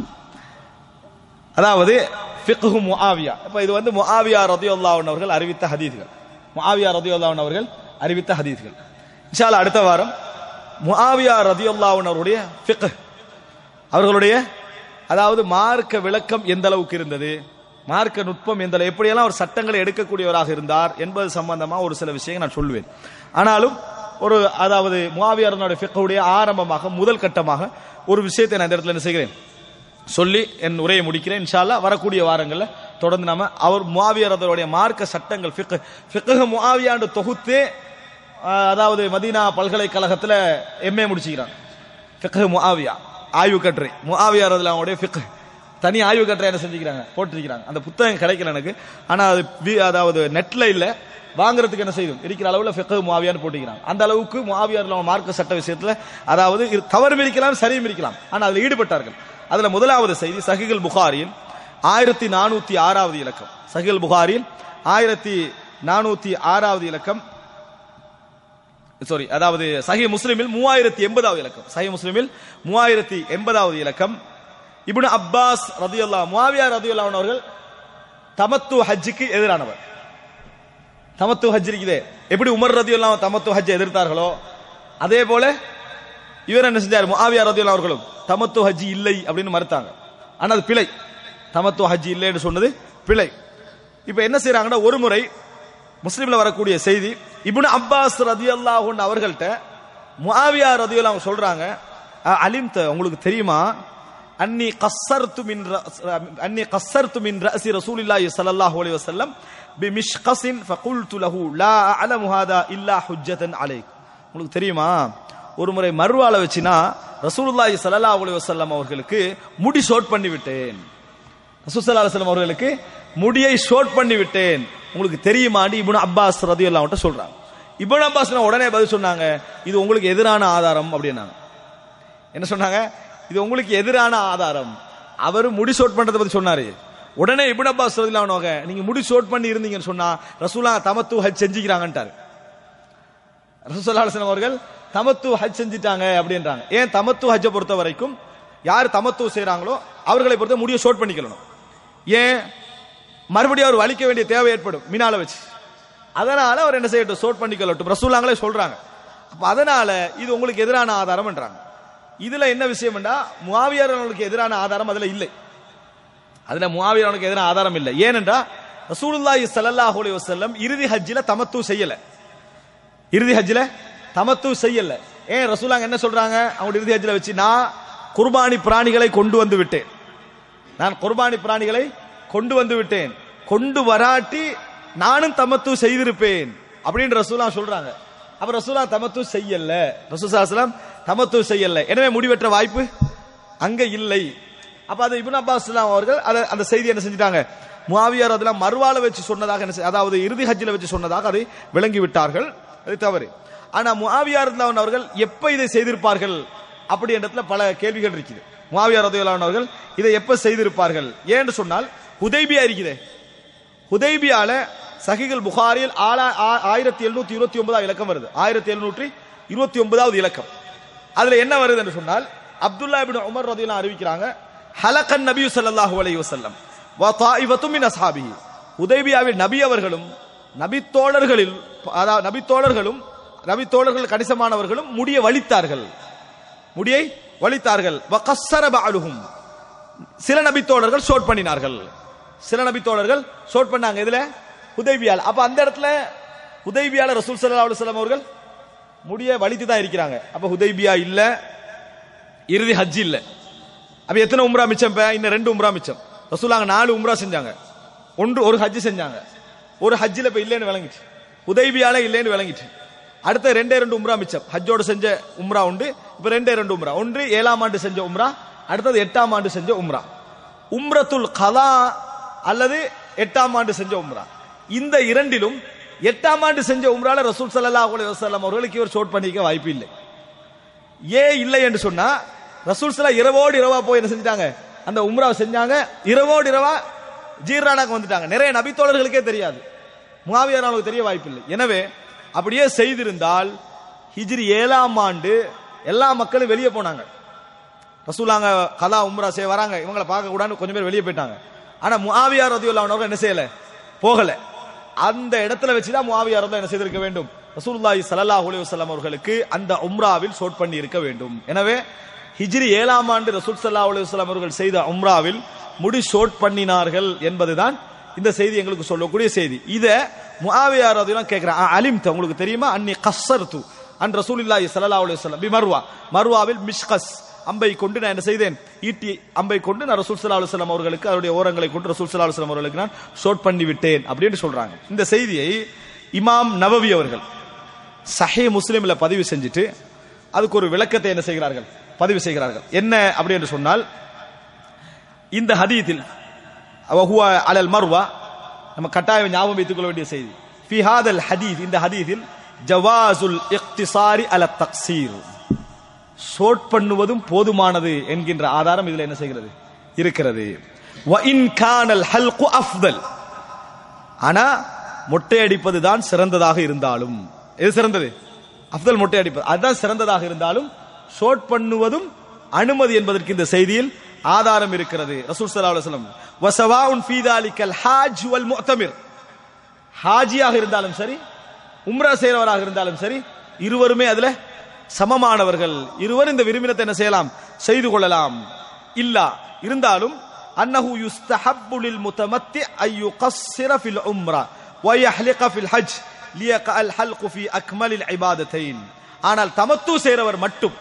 S2: அதாவது ஃபிக்ஹு முஆவியா இப்ப இது வந்து முஆவியா ரதியுல்லாஹு அவர்கள் அறிவித்த ஹதீஸ்கள் முஆவியா ரதியுல்லாஹு அவர்கள் அறிவித்த ஹதீஸ்கள் இன்ஷா அல்லாஹ் அடுத்த வாரம் முஆவியா ரதியுல்லாஹு அவருடைய ஃபிக்ஹ் அவர்களுடைய அதாவது மார்க்க விளக்கம் எந்த அளவுக்கு இருந்தது மார்க்க நுட்பம் எந்த அளவு- எப்படியெல்லாம் ஒரு சட்டங்களை எடுக்கக்கூடியவராக இருந்தார் என்பது சம்பந்தமா ஒரு சில விஷயங்கள் நான் சொல்லுவேன் ஆனாலும் ஒரு அதாவது முஆவியாரனுடைய ஃபிக்ஹுடைய ஆரம்பமாக முதல் கட்டமாக ஒரு விஷயத்தை நான் இந்த இடத்துல என்ன செய்கிறேன் சொல்லி என் உரையை முடிக்கிறேன் இன்ஷா அல்லாஹ் வரக்கூடிய வாரங்கள்ல தொடர்ந்து நாம அவர் முஆவியரதருடைய மார்க்க சட்டங்கள் ஃபிக்ஹ் ஃபிக்ஹ் முஆவியாண்டு தொகுத்து ஆஹ், அதாவது மதீனா பல்கலைக்கழகத்துல எம்ஏ முடிச்சுக்கிறான் ஃபிக்ஹ் முஆவியா ஆய்வு கட்டுரை முஆவியா ரதியல்லாஹுடைய ஃபிக்ஹ் தனி ஆய்வு கட்டுரை என்ன செஞ்சுக்கிறாங்க போட்டிருக்கிறாங்க அந்த புத்தகம் கிடைக்கல எனக்கு ஆனா அது வி- அதாவது நெட்ல இல்ல வாங்குறதுக்கு என்ன செய்யும் இருக்கிற அளவுல ஃபிக்ஹ் முஆவியான்னு போட்டிக்கிறாங்க அந்த அளவுக்கு முஆவியார் மார்க்க சட்ட விஷயத்துல அதாவது இது தவறும் இருக்கலாம் சரியும் இருக்கலாம் ஆனா அதுல ஈடுபட்டார்கள் அதுல முதலாவது செய்தி சஹிகுல் புகாரியில் ஆயிரத்தி நானூத்தி ஆறாவது இலக்கம் சஹிகுல் புகாரியில் ஆயிரத்தி நானூத்தி ஆறாவது இலக்கம் சாரி அதாவது சஹி முஸ்லிமில் மூவாயிரத்தி எண்பதாவது இலக்கம் சஹி முஸ்லிமில் மூவாயிரத்தி எண்பதாவது இலக்கம் இப்னு அப்பாஸ் ரதியுல்லா முவாவியா ரதியுல்லா அவர்கள் தமத்து ஹஜ்ஜுக்கு எதிரானவர் தமத்து ஹஜ் இருக்குதே எப்படி உமர் ரதியுல்லா தமத்து ஹஜ் எதிர்த்தார்களோ அதே போல இவர் என்ன செஞ்சார் முஆவியா ரதியுல்லா அவர்களும் தமத்து ஹஜ் இல்லை அப்படின்னு மறுத்தாங்க ஆனா அது பிழை தமத்து ஹஜ் இல்லைன்னு சொன்னது பிழை இப்ப என்ன செய்றாங்கன்னா ஒரு முறை முஸ்லிம்ல வரக்கூடிய செய்தி இப்னு அப்பாஸ் ரதியல்லாஹு அவர்கள்ட்ட முஆவியா ரதியல்லாஹு சொல்றாங்க "அ- அலிம்த உங்களுக்கு தெரியுமா அன்னி கஸ்ஸர்து மின் ரஸ்- அன்னி கஸ்ஸர்து மின் ரஸி ரசூலில்லாஹி ஸல்லல்லாஹு அலைஹி வஸல்லம் பிமிஷ்கஸின் ஃபகுல்து லஹு லா அஅலமு ஹாதா இல்லா ஹுஜ்ஜதன் அலைக் உங்களுக்கு தெரியுமா ஒரு முறை மறுவாளை வச்சுனா ரசூலுல்லாஹி ஸல்லல்லாஹு அலைஹி வஸல்லம் அவர்களுக்கு முடி ஷோட் பண்ணி விட்டேன் ரசூசல்லா அலுவலம் அவர்களுக்கு முடியை ஷோட் பண்ணி விட்டேன் உங்களுக்கு தெரியுமாடி இப்னு அப்பாஸ் ரதியல்லாஹு அன்ஹு சொல்றாங்க இப்னு அப்பாஸ் உடனே பதில் சொன்னாங்க இது உங்களுக்கு எதிரான ஆதாரம் அப்படின்னாங்க என்ன சொன்னாங்க இது உங்களுக்கு எதிரான ஆதாரம் அவர் முடி ஷோட் பண்றதை பத்தி சொன்னாரு உடனே இப்னு அப்பாஸ் ரதியல்லாஹு அன்ஹு நீங்க முடி ஷோட் பண்ணி இருந்தீங்கன்னு சொன்னா ரசூலா தமத்து ஹஜ் செஞ்சுக்கிறாங்கன்ட்டாரு ரசூலுல்லாஹி அலைஹி வஸல்லம் அவர்கள் தமத்து ஹஜ் செஞ்சிட்டாங்க அப்படின்றாங்க ஏன் தமத்து ஹஜ்ஜை பொறுத்த வரைக்கும் யார் தமத்து செய்றாங்களோ அவர்களை பொறுத்த முடிய ஷோட் பண்ணிக்கணும் ஏன் மறுபடியும் அவர் வலிக்க வேண்டிய தேவை ஏற்படும் மீனால வச்சு அதனால அவர் என்ன செய்யட்டும் ஷோட் பண்ணிக்கொள்ளட்டும் ரசூலாங்களே சொல்றாங்க அப்ப அதனால இது உங்களுக்கு எதிரான ஆதாரம்ன்றாங்க இதுல என்ன விஷயம்டா முஆவியர்களுக்கு எதிரான ஆதாரம் அதுல இல்லை அதுல முஆவியர்களுக்கு எதிரான ஆதாரம் இல்லை ஏனென்றா ரசூலுல்லாஹி ஸல்லல்லாஹு அலைஹி வஸல்லம் இறுதி ஹஜ்ஜில தமத்து செய்யல இறுதி ஹஜ்ஜில தமத்து செய்யல ஏன் ரசூலாங்க என்ன சொல்றாங்க அவங்க இறுதி ஹஜ்ல வச்சு நான் குர்பானி பிராணிகளை கொண்டு வந்து விட்டேன் நான் குர்பானி பிராணிகளை கொண்டு வந்து விட்டேன் கொண்டு வராட்டி நானும் தமத்து செய்திருப்பேன் அப்படின்னு ரசூலா சொல்றாங்க அப்ப ரசூலா தமத்து செய்யல ரசூசாஸ்லாம் தமத்து செய்யல எனவே முடிவெற்ற வாய்ப்பு அங்க இல்லை அப்ப அது இப்னு அப்பாஸ் அவர்கள் அதை- அந்த செய்தி என்ன செஞ்சிட்டாங்க முஆவியார் அதெல்லாம் மறுவால வச்சு சொன்னதாக என்ன செய்- அதாவது இறுதி ஹஜ்ஜில் வச்சு சொன்னதாக அதை விளங்கி விட்டார்கள் அது தவறு ஆனா முஆவியார் ரலியல்லாஹு அவர்கள் எப்ப இதை செய்திருப்பார்கள் அப்படி இடத்துல பல கேள்விகள் இருக்குது முஆவியார் ரலியல்லாஹு அவர்கள் இதை எப்ப செய்திருப்பார்கள் ஏன்னு சொன்னால் ஹுதைபியா இருக்குதே ஹுதைபியால சஹிகள் புகாரில் ஆலா- ஆ- ஆயிரத்தி எழுநூத்தி இருபத்தி ஒன்பதாவது இலக்கம் வருது ஆயிரத்தி எழுநூற்றி இருபத்தி ஒன்பதாவது இலக்கம் அதுல என்ன வருது என்று சொன்னால் அப்துல்லா இப்னு உமர் ரதியல்லாஹு அறிவிக்கிறாங்க ஹலகன் நபி ஸல்லல்லாஹு அலைஹி வஸல்லம் வ தாயிஃபத்து மின் அஸ்ஹாபிஹி ஹுதைபியாவில் நபி அவர்களும் நபி தோழர்களில் அதாவது நபி தோழர்களும் நபி தோழர்கள் கணிசமானவர்களும் முடிய வலித்தார்கள் முடியை வலித்தார்கள் வ கஸ்ஸர பஅலுஹும் சில நபி தோழர்கள் ஷோட் பண்ணினார்கள் சில நபி தோழர்கள் ஷோட் பண்ணாங்க இதுல ஹுதைபியால அப்ப அந்த இடத்துல ஹுதைபியால ரசூல் ஸல்லல்லாஹு அலைஹி வஸல்லம் அவர்கள் முடிய வலித்து தான் இருக்கிறாங்க அப்ப ஹுதைபியா இல்ல இறுதி ஹஜ் இல்ல அப்ப எத்தனை உம்ரா மிச்சம் இப்ப இன்னும் ரெண்டு உம்ரா மிச்சம் ரசூலாங்க நாலு உம்ரா செஞ்சாங்க ஒன்று ஒரு ஹஜ் செஞ்சாங்க ஒரு ஹஜ்ஜில் இப்ப இல்லைன்னு விளங்கிட்டு உதய்பியால இல்லைன்னு விளங்கிட்டு அடுத்த ரெண்டே ரெண்டு உம்ரா மிச்சம் ஹஜ்ஜோட செஞ்ச உம்ரா உண்டு இப்ப ரெண்டே ரெண்டு உம்ரா ஒன்று ஏழாம் ஆண்டு செஞ்ச உம்ரா அடுத்தது எட்டாம் ஆண்டு செஞ்ச உம்ரா உம்ரத்துல் கலா அல்லது எட்டாம் ஆண்டு செஞ்ச உம்ரா இந்த இரண்டிலும் எட்டாம் ஆண்டு செஞ்ச உம்ரால ரசூல் ஸல்லல்லாஹு அலைஹி வஸல்லம் அவர்களுக்கு இவர் ஷோட் பண்ணிக்க வாய்ப்பு இல்லை ஏன் இல்லை என்று சொன்னா ரசூல் சலா இரவோடு இரவா போய் என்ன செஞ்சிட்டாங்க அந்த உம்ராவை செஞ்சாங்க இரவோடு இரவா ஜீர்ரானாக்கு வந்துட்டாங்க நிறைய நபித்தோழர்களுக்கே தெரியாது முகாவியார் அவங்களுக்கு தெரிய வாய்ப்பில்லை எனவே அப்படியே செய்திருந்தால் ஹிஜ்ரி ஏழாம் ஆண்டு எல்லா மக்களும் வெளியே போனாங்க ரசூலாங்க கலா உம்ரா செய்ய வராங்க இவங்களை பார்க்க கூடாதுன்னு கொஞ்சம் பேர் வெளியே போயிட்டாங்க ஆனா முஆவியா ரதியுல்லாஹு அன்ஹு என்ன செய்யல போகல அந்த இடத்துல வச்சுதான் முஆவியா ரதியுல்லாஹு என்ன செய்திருக்க வேண்டும் ரசூலுல்லாஹி ஸல்லல்லாஹு அலைஹி வஸல்லம் அவர்களுக்கு அந்த உம்ராவில் ஷோட் பண்ணி இருக்க வேண்டும் எனவே ஹிஜ்ரி ஏழாம் ஆண்டு ரசூல் ஸல்லல்லாஹு அலைஹி வஸல்லம் அவர்கள் செய்த உம்ராவில் முடி ஷோட் பண்ணினார்கள் என்பதுதான் இந்த செய்தி எங்களுக்கு சொல்லக்கூடிய செய்தி இத முஆவியா ரதியுல்லாஹு கேக்குறான் அலிம் உங்களுக்கு தெரியுமா அன்னி கஸ்ஸர்து அன் ரசூலுல்லாஹி ஸல்லல்லாஹு அலைஹி வஸல்லம் பி மர்வா மர்வாவில் மிஷ்கஸ் அம்பை கொண்டு நான் என்ன செய்தேன் ஈட்டி அம்பை கொண்டு நான் ரசூல் ஸல்லல்லாஹு அலைஹி வஸல்லம் அவர்களுக்கு அவருடைய ஓரங்களை கொண்டு ரசூல் ஸல்லல்லாஹு அலைஹி வஸல்லம் அவர்களுக்கு நான் ஷோட் பண்ணி விட்டேன் அப்படின்னு சொல்றாங்க இந்த செய்தியை இமாம் நவவி அவர்கள் சஹே முஸ்லிம்ல பதிவு செஞ்சுட்டு அதுக்கு ஒரு விளக்கத்தை என்ன செய்கிறார்கள் பதிவு செய்கிறார்கள் என்ன அப்படி என்று சொன்னால் இந்த ஹதீத்தில் வஹுவ அலல் மர்வா நம்ம கட்டாயம் ஞாபகம் வைத்துக் கொள்ள வேண்டிய செய்தி ஃபி ஹாதல் ஹதீத் இந்த ஹதீத்தில் ஜவாசுல் இக்திசாரி அல தக்சீர் ஷோட் பண்ணுவதும் போதுமானது என்கின்ற ஆதாரம் இதுல என்ன செய்கிறது இருக்கிறது வ இன் கானல் ஹல்கு அஃதல் ஆனா மொட்டை அடிப்பது தான் சிறந்ததாக இருந்தாலும் எது சிறந்தது அஃதல் மொட்டை அடிப்பது அதுதான் சிறந்ததாக இருந்தாலும் ஷோட் பண்ணுவதும் அனுமதி என்பதற்கு இந்த செய்தியில் ஆதாரம் இருக்கிறது ரசூல் ஸல்லல்லாஹு அலைஹி வஸல்லம் வஸவாஉன் ஃபீ தாலிகல் ஹாஜ் வல் முஅ்தமிர் ஹாஜியாக இருந்தாலும் சரி உம்ரா செய்றவராக இருந்தாலும் சரி இருவருமே அதுல சமமானவர்கள் இருவர் இந்த விரும்பினத்தை என்ன செய்யலாம் செய்து கொள்ளலாம் இல்லா இருந்தாலும் அன்னஹு யுஸ்தஹப்பு லில் முத்தமத்தி ஐ யுகஸ்ஸிர ஃபில் உம்ரா வ யஹ்லிக ஃபில் ஹஜ் லியக அல் ஹல்கு ஃபி அக்மலில் இபாதத்தைன் ஆனால் தமத்து செய்றவர் மட்டும்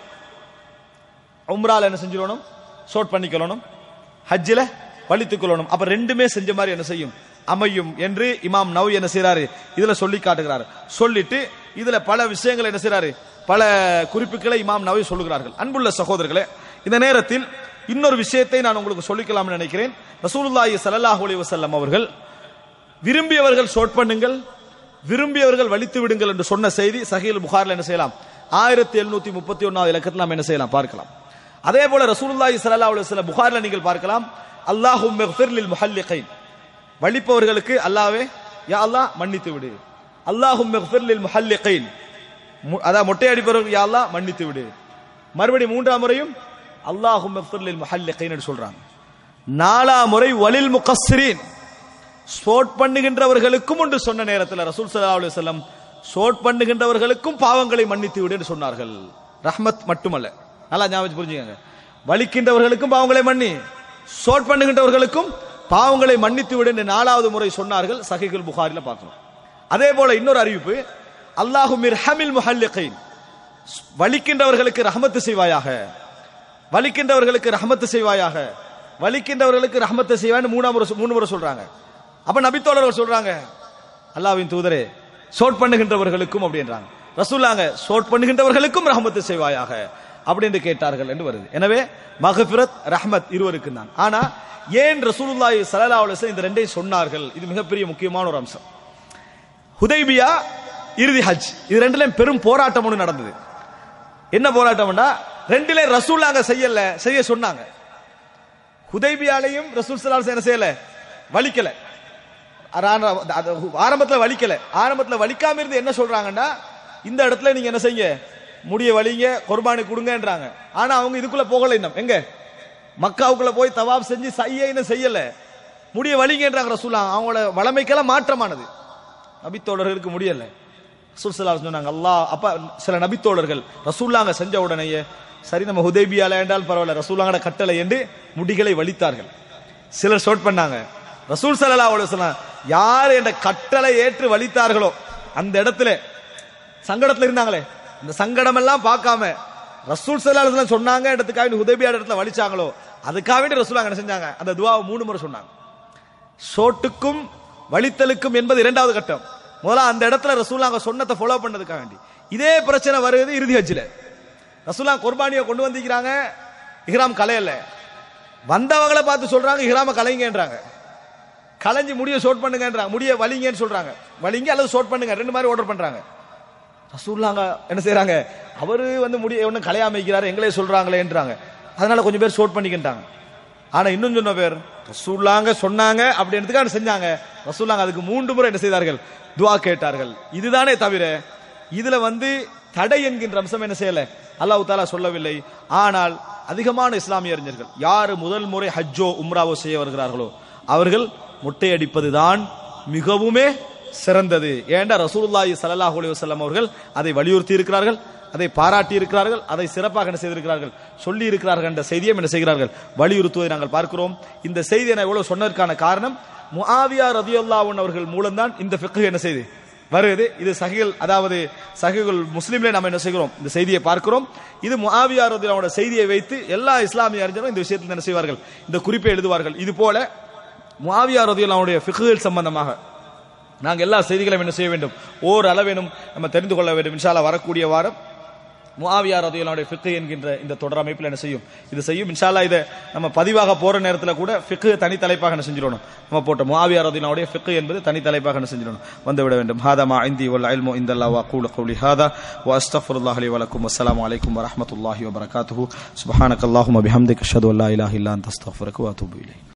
S2: உம்ரால என்ன செஞ்சிடணும் ஷோட் பண்ணிக்கொள்ளணும் ஹஜ்ஜில வலித்துக் கொள்ளணும் அப்ப ரெண்டுமே செஞ்ச மாதிரி என்ன செய்யும் அமையும் என்று இமாம் நவ் என்ன செய்றாரு இதுல சொல்லி காட்டுகிறார் சொல்லிட்டு இதுல பல விஷயங்கள் என்ன செய்றாரு பல குறிப்புகளை இமாம் நவி சொல்லுகிறார்கள் அன்புள்ள சகோதரர்களே இந்த நேரத்தில் இன்னொரு விஷயத்தை நான் உங்களுக்கு சொல்லிக்கலாம்னு நினைக்கிறேன் ரசூலுல்லாஹி ஸல்லல்லாஹு அலைஹி வஸல்லம் அவர்கள் விரும்பியவர்கள் ஷோட் பண்ணுங்கள் விரும்பியவர்கள் வலித்து விடுங்கள் என்று சொன்ன செய்தி சஹீல் புகாரில் என்ன செய்யலாம் ஆயிரத்தி எழுநூத்தி முப்பத்தி ஒன்னாவது இலக்கத்தில் நாம் என்ன செய்யலாம் பார்க்கலாம் அதே போல ரசூலுல்லாஹி ஸல்லல்லாஹு அலைஹி வஸல்லம் புகாரில் நீங்கள் பார்க்கலாம் அல்லாஹும் மக்ஃபிர் லில் முஹல்லிகைன் வலிப்பவர்களுக்கு அல்லாஹ்வே யா அல்லாஹ் மன்னித்து விடு அல்லாஹும் மக்ஃபிர் லில் முஹல்லிகைன் மு- அதாவது மொட்டை அடிப்பவர்கள் யா அல்லாஹ் மன்னித்து விடு மறுபடி மூன்றாம் முறையும் அல்லாஹும் மக்ஃபிர் லில் முஹல்லிகைன் என்று சொல்றாங்க நாலாம் முறை வலில் முகஸ்ஸிரீன் ஸ்போர்ட் பண்ணுகின்றவர்களுக்கும் உண்டு சொன்ன நேரத்தில் ரசூல் ஸல்லல்லாஹு அலைஹி வஸல்லம் ஸ்போர்ட் பண்ணுகின்றவர்களுக்கும் பாவங்களை மன்னித்து விடு என்று சொன்னார்கள் ரஹ்மத் மட்டுமல்ல நல்லா ஞாபகம் வச்சு புரிஞ்சுக்கங்க வலிக்கின்றவர்களுக்கும் பாவங்களை மன்னி ஷோட் பண்ணுகின்றவர்களுக்கும் பாவங்களை மன்னித்து விடு என்று நாலாவது முறை சொன்னார்கள் சஹீகுல் புகாரில பார்க்கலாம் அதே போல இன்னொரு அறிவிப்பு அல்லாஹு மிர்ஹமில் முஹல்லிகைன் வலிக்கின்றவர்களுக்கு ரஹமத்து செய்வாயாக வலிக்கின்றவர்களுக்கு ரஹமத்து செய்வாயாக வலிக்கின்றவர்களுக்கு ரஹமத்து செய்வான்னு மூணாம் முறை சொ- மூணு முறை சொல்றாங்க அப்ப நபித்தோழர்கள் சொல்றாங்க அல்லாஹ்வின் தூதரே சோட் பண்ணுகின்றவர்களுக்கும் அப்படின்றாங்க ரசூலாங்க சோட் பண்ணுகின்றவர்களுக்கும் ரஹமத்து செய்வாயாக அப்படின்னு கேட்டார்கள் என்று வருது எனவே மகஃபிரத் ரஹ்மத் இருவருக்கு தான் ஆனா ஏன் ரசூலுல்லாஹி ஸல்லல்லாஹு அலைஹி வஸல்லம் இந்த ரெண்டையும் சொன்னார்கள் இது மிகப்பெரிய முக்கியமான ஒரு அம்சம் ஹுதைபியா இறுதி ஹஜ் இது ரெண்டுலயும் பெரும் போராட்டம் ஒன்று நடந்தது என்ன போராட்டம்னா ரெண்டுல ரசூலாங்க செய்யல செய்ய சொன்னாங்க ஹுதைபியாலையும் ரசூல் சலால் என்ன செய்யல வலிக்கல அரான- அது ஆரம்பத்துல வலிக்கல ஆரம்பத்துல வலிக்காம இருந்து என்ன சொல்றாங்கன்னா இந்த இடத்துல நீங்க என்ன செய்யுங்க முடிய வலிங்க குர்பானி கொடுங்கன்றாங்க ஆனா அவங்க இதுக்குள்ள போகல இன்னும் எங்க மக்காவுக்குள்ள போய் தவாப் செஞ்சு செய்ய இன்னும் செய்யல முடிய வலிங்கன்றாங்க ரசூலா அவங்களோட வளமைக்கெல்லாம் மாற்றமானது நபித்தோழர்களுக்கு முடியல ரசூல் ஸல்லல்லாஹு அலைஹி சொன்னாங்க அல்லாஹ் அப்ப சில நபித்தோழர்கள் ரசூல்லாங்க செஞ்ச உடனேயே சரி நம்ம ஹுதைபியால என்றால் பரவாயில்ல ரசூல்லாங்கட கட்டளை என்று முடிகளை வலித்தார்கள் சிலர் ஷோட் பண்ணாங்க ரசூல் ஸல்லல்லாஹு அலைஹி வஸல்லம் யார் என்ற கட்டளை ஏற்று வலித்தார்களோ அந்த இடத்துல சங்கடத்துல இருந்தாங்களே இந்த சங்கடம் எல்லாம் பார்க்காம ரசூல் ஸல்லல்லாஹு அலைஹி வஸல்லம் சொன்னாங்க இடத்துக்காக வேண்டி ஹுதைபியா இடத்துல வலிச்சாங்களோ அதுக்காக வேண்டி ரசூலாங்க என்ன செஞ்சாங்க அந்த துவாவை மூணு முறை சொன்னாங்க சோட்டுக்கும் வலித்தலுக்கும் என்பது இரண்டாவது கட்டம் முதல்ல அந்த இடத்துல ரசூலாங்க சொன்னதை ஃபாலோ பண்ணதுக்காக வேண்டி இதே பிரச்சனை வருது இறுதி ஹஜ்ஜில் ரசூலா குர்பானியை கொண்டு வந்திருக்கிறாங்க இஹ்ராம் கலையல்ல வந்தவங்களை பார்த்து சொல்றாங்க இஹ்ராம கலைங்கன்றாங்க கலைஞ்சு முடிய ஷோட் பண்ணுங்கன்றாங்க முடிய வலிங்கன்னு சொல்றாங்க வலிங்க அல்லது ஷோட் பண்ணுங்க ரெண்டு மாதிரி ஆர்டர் பண்றாங்க ரசூல்லாங்க என்ன செய்றாங்க அவரு வந்து முடிய ஒன்னும் கலையாம வைக்கிறாரு எங்களே சொல்றாங்களேன்றாங்க அதனால கொஞ்சம் பேர் ஷோட் பண்ணிக்கிட்டாங்க ஆனா இன்னும் சொன்ன பேர் ரசூல்லாங்க சொன்னாங்க அப்படின்றதுக்காக செஞ்சாங்க ரசூல்லாங்க அதுக்கு மூன்று முறை என்ன செய்தார்கள் துவா கேட்டார்கள் இதுதானே தவிர இதுல வந்து தடை என்கின்ற அம்சம் என்ன செய்யல அல்லாஹ் தாலா சொல்லவில்லை ஆனால் அதிகமான இஸ்லாமிய அறிஞர்கள் யார் முதல் முறை ஹஜ்ஜோ உம்ராவோ செய்ய வருகிறார்களோ அவர்கள் முட்டையடிப்பதுதான் மிகவுமே சிறந்தது ஏண்டா ரசூலுல்லாஹி ஸல்லல்லாஹு அலைஹி வஸல்லம் அவர்கள் அதை வலியுறுத்தி இருக்கிறார்கள் அதை பாராட்டி இருக்கிறார்கள் அதை சிறப்பாக என்ன செய்திருக்கிறார்கள் சொல்லி இருக்கிறார்கள் என்ற செய்தியை என்ன செய்கிறார்கள் வலியுறுத்துவதை நாங்கள் பார்க்கிறோம் இந்த செய்தியை நான் எவ்வளவு சொன்னதற்கான காரணம் முஆவியா ரதியல்லாஹு அன்ஹு அவர்கள் மூலம்தான் இந்த ஃபிக்ஹ் என்ன செய்து வருது இது சஹிகள் அதாவது சஹிகுல் முஸ்லிம்ல நம்ம என்ன செய்கிறோம் இந்த செய்தியை பார்க்கிறோம் இது முஆவியா ரதியல்லாஹு செய்தியை வைத்து எல்லா இஸ்லாமிய அறிஞரும் இந்த விஷயத்தில் என்ன செய்வார்கள் இந்த குறிப்பை எழுதுவார்கள் இது போல முஆவியா ரதியல்லாஹுடைய ஃபிக்ஹுகள் சம்பந்தமாக நாங்கள் எல்லா செய்திகளையும் என்ன செய்ய வேண்டும் ஓர் அளவேனும் நம்ம தெரிந்து கொள்ள வேண்டும் இன்ஷால்லா வரக்கூடிய வாரம் முஆவியா ரதியல்லாஹுடைய ஃபிக்ஹ் என்கின்ற இந்த தொடர் அமைப்பில் என்ன செய்யும் இது செய்யும் இன்ஷால்லா இதை நம்ம பதிவாக போற நேரத்தில் கூட ஃபிக்ஹ் தனி தலைப்பாக என்ன செஞ்சிடணும் நம்ம போட்ட முஆவியா ரதியல்லாஹுடைய ஃபிக்ஹ் என்பது தனி தலைப்பாக என்ன செஞ்சிடணும் வந்து விட வேண்டும் ஹாதா மா இந்தி வல் இல்மு இந்தல்லா வா கூல கௌலி ஹாதா வா அஸ்தக்ஃபிருல்லாஹ் லி வலக்கும் அஸ்ஸலாமு அலைக்கும் வரஹ்மத்துல்லாஹி வபரகாத்துஹு சுப்ஹானக்கல்லாஹும்ம பிஹம்திக அஷ்ஹது அல்லா இலாஹ இல்லா அன்த அஸ்தக்ஃபிருக வ அத்தூபு இலைக்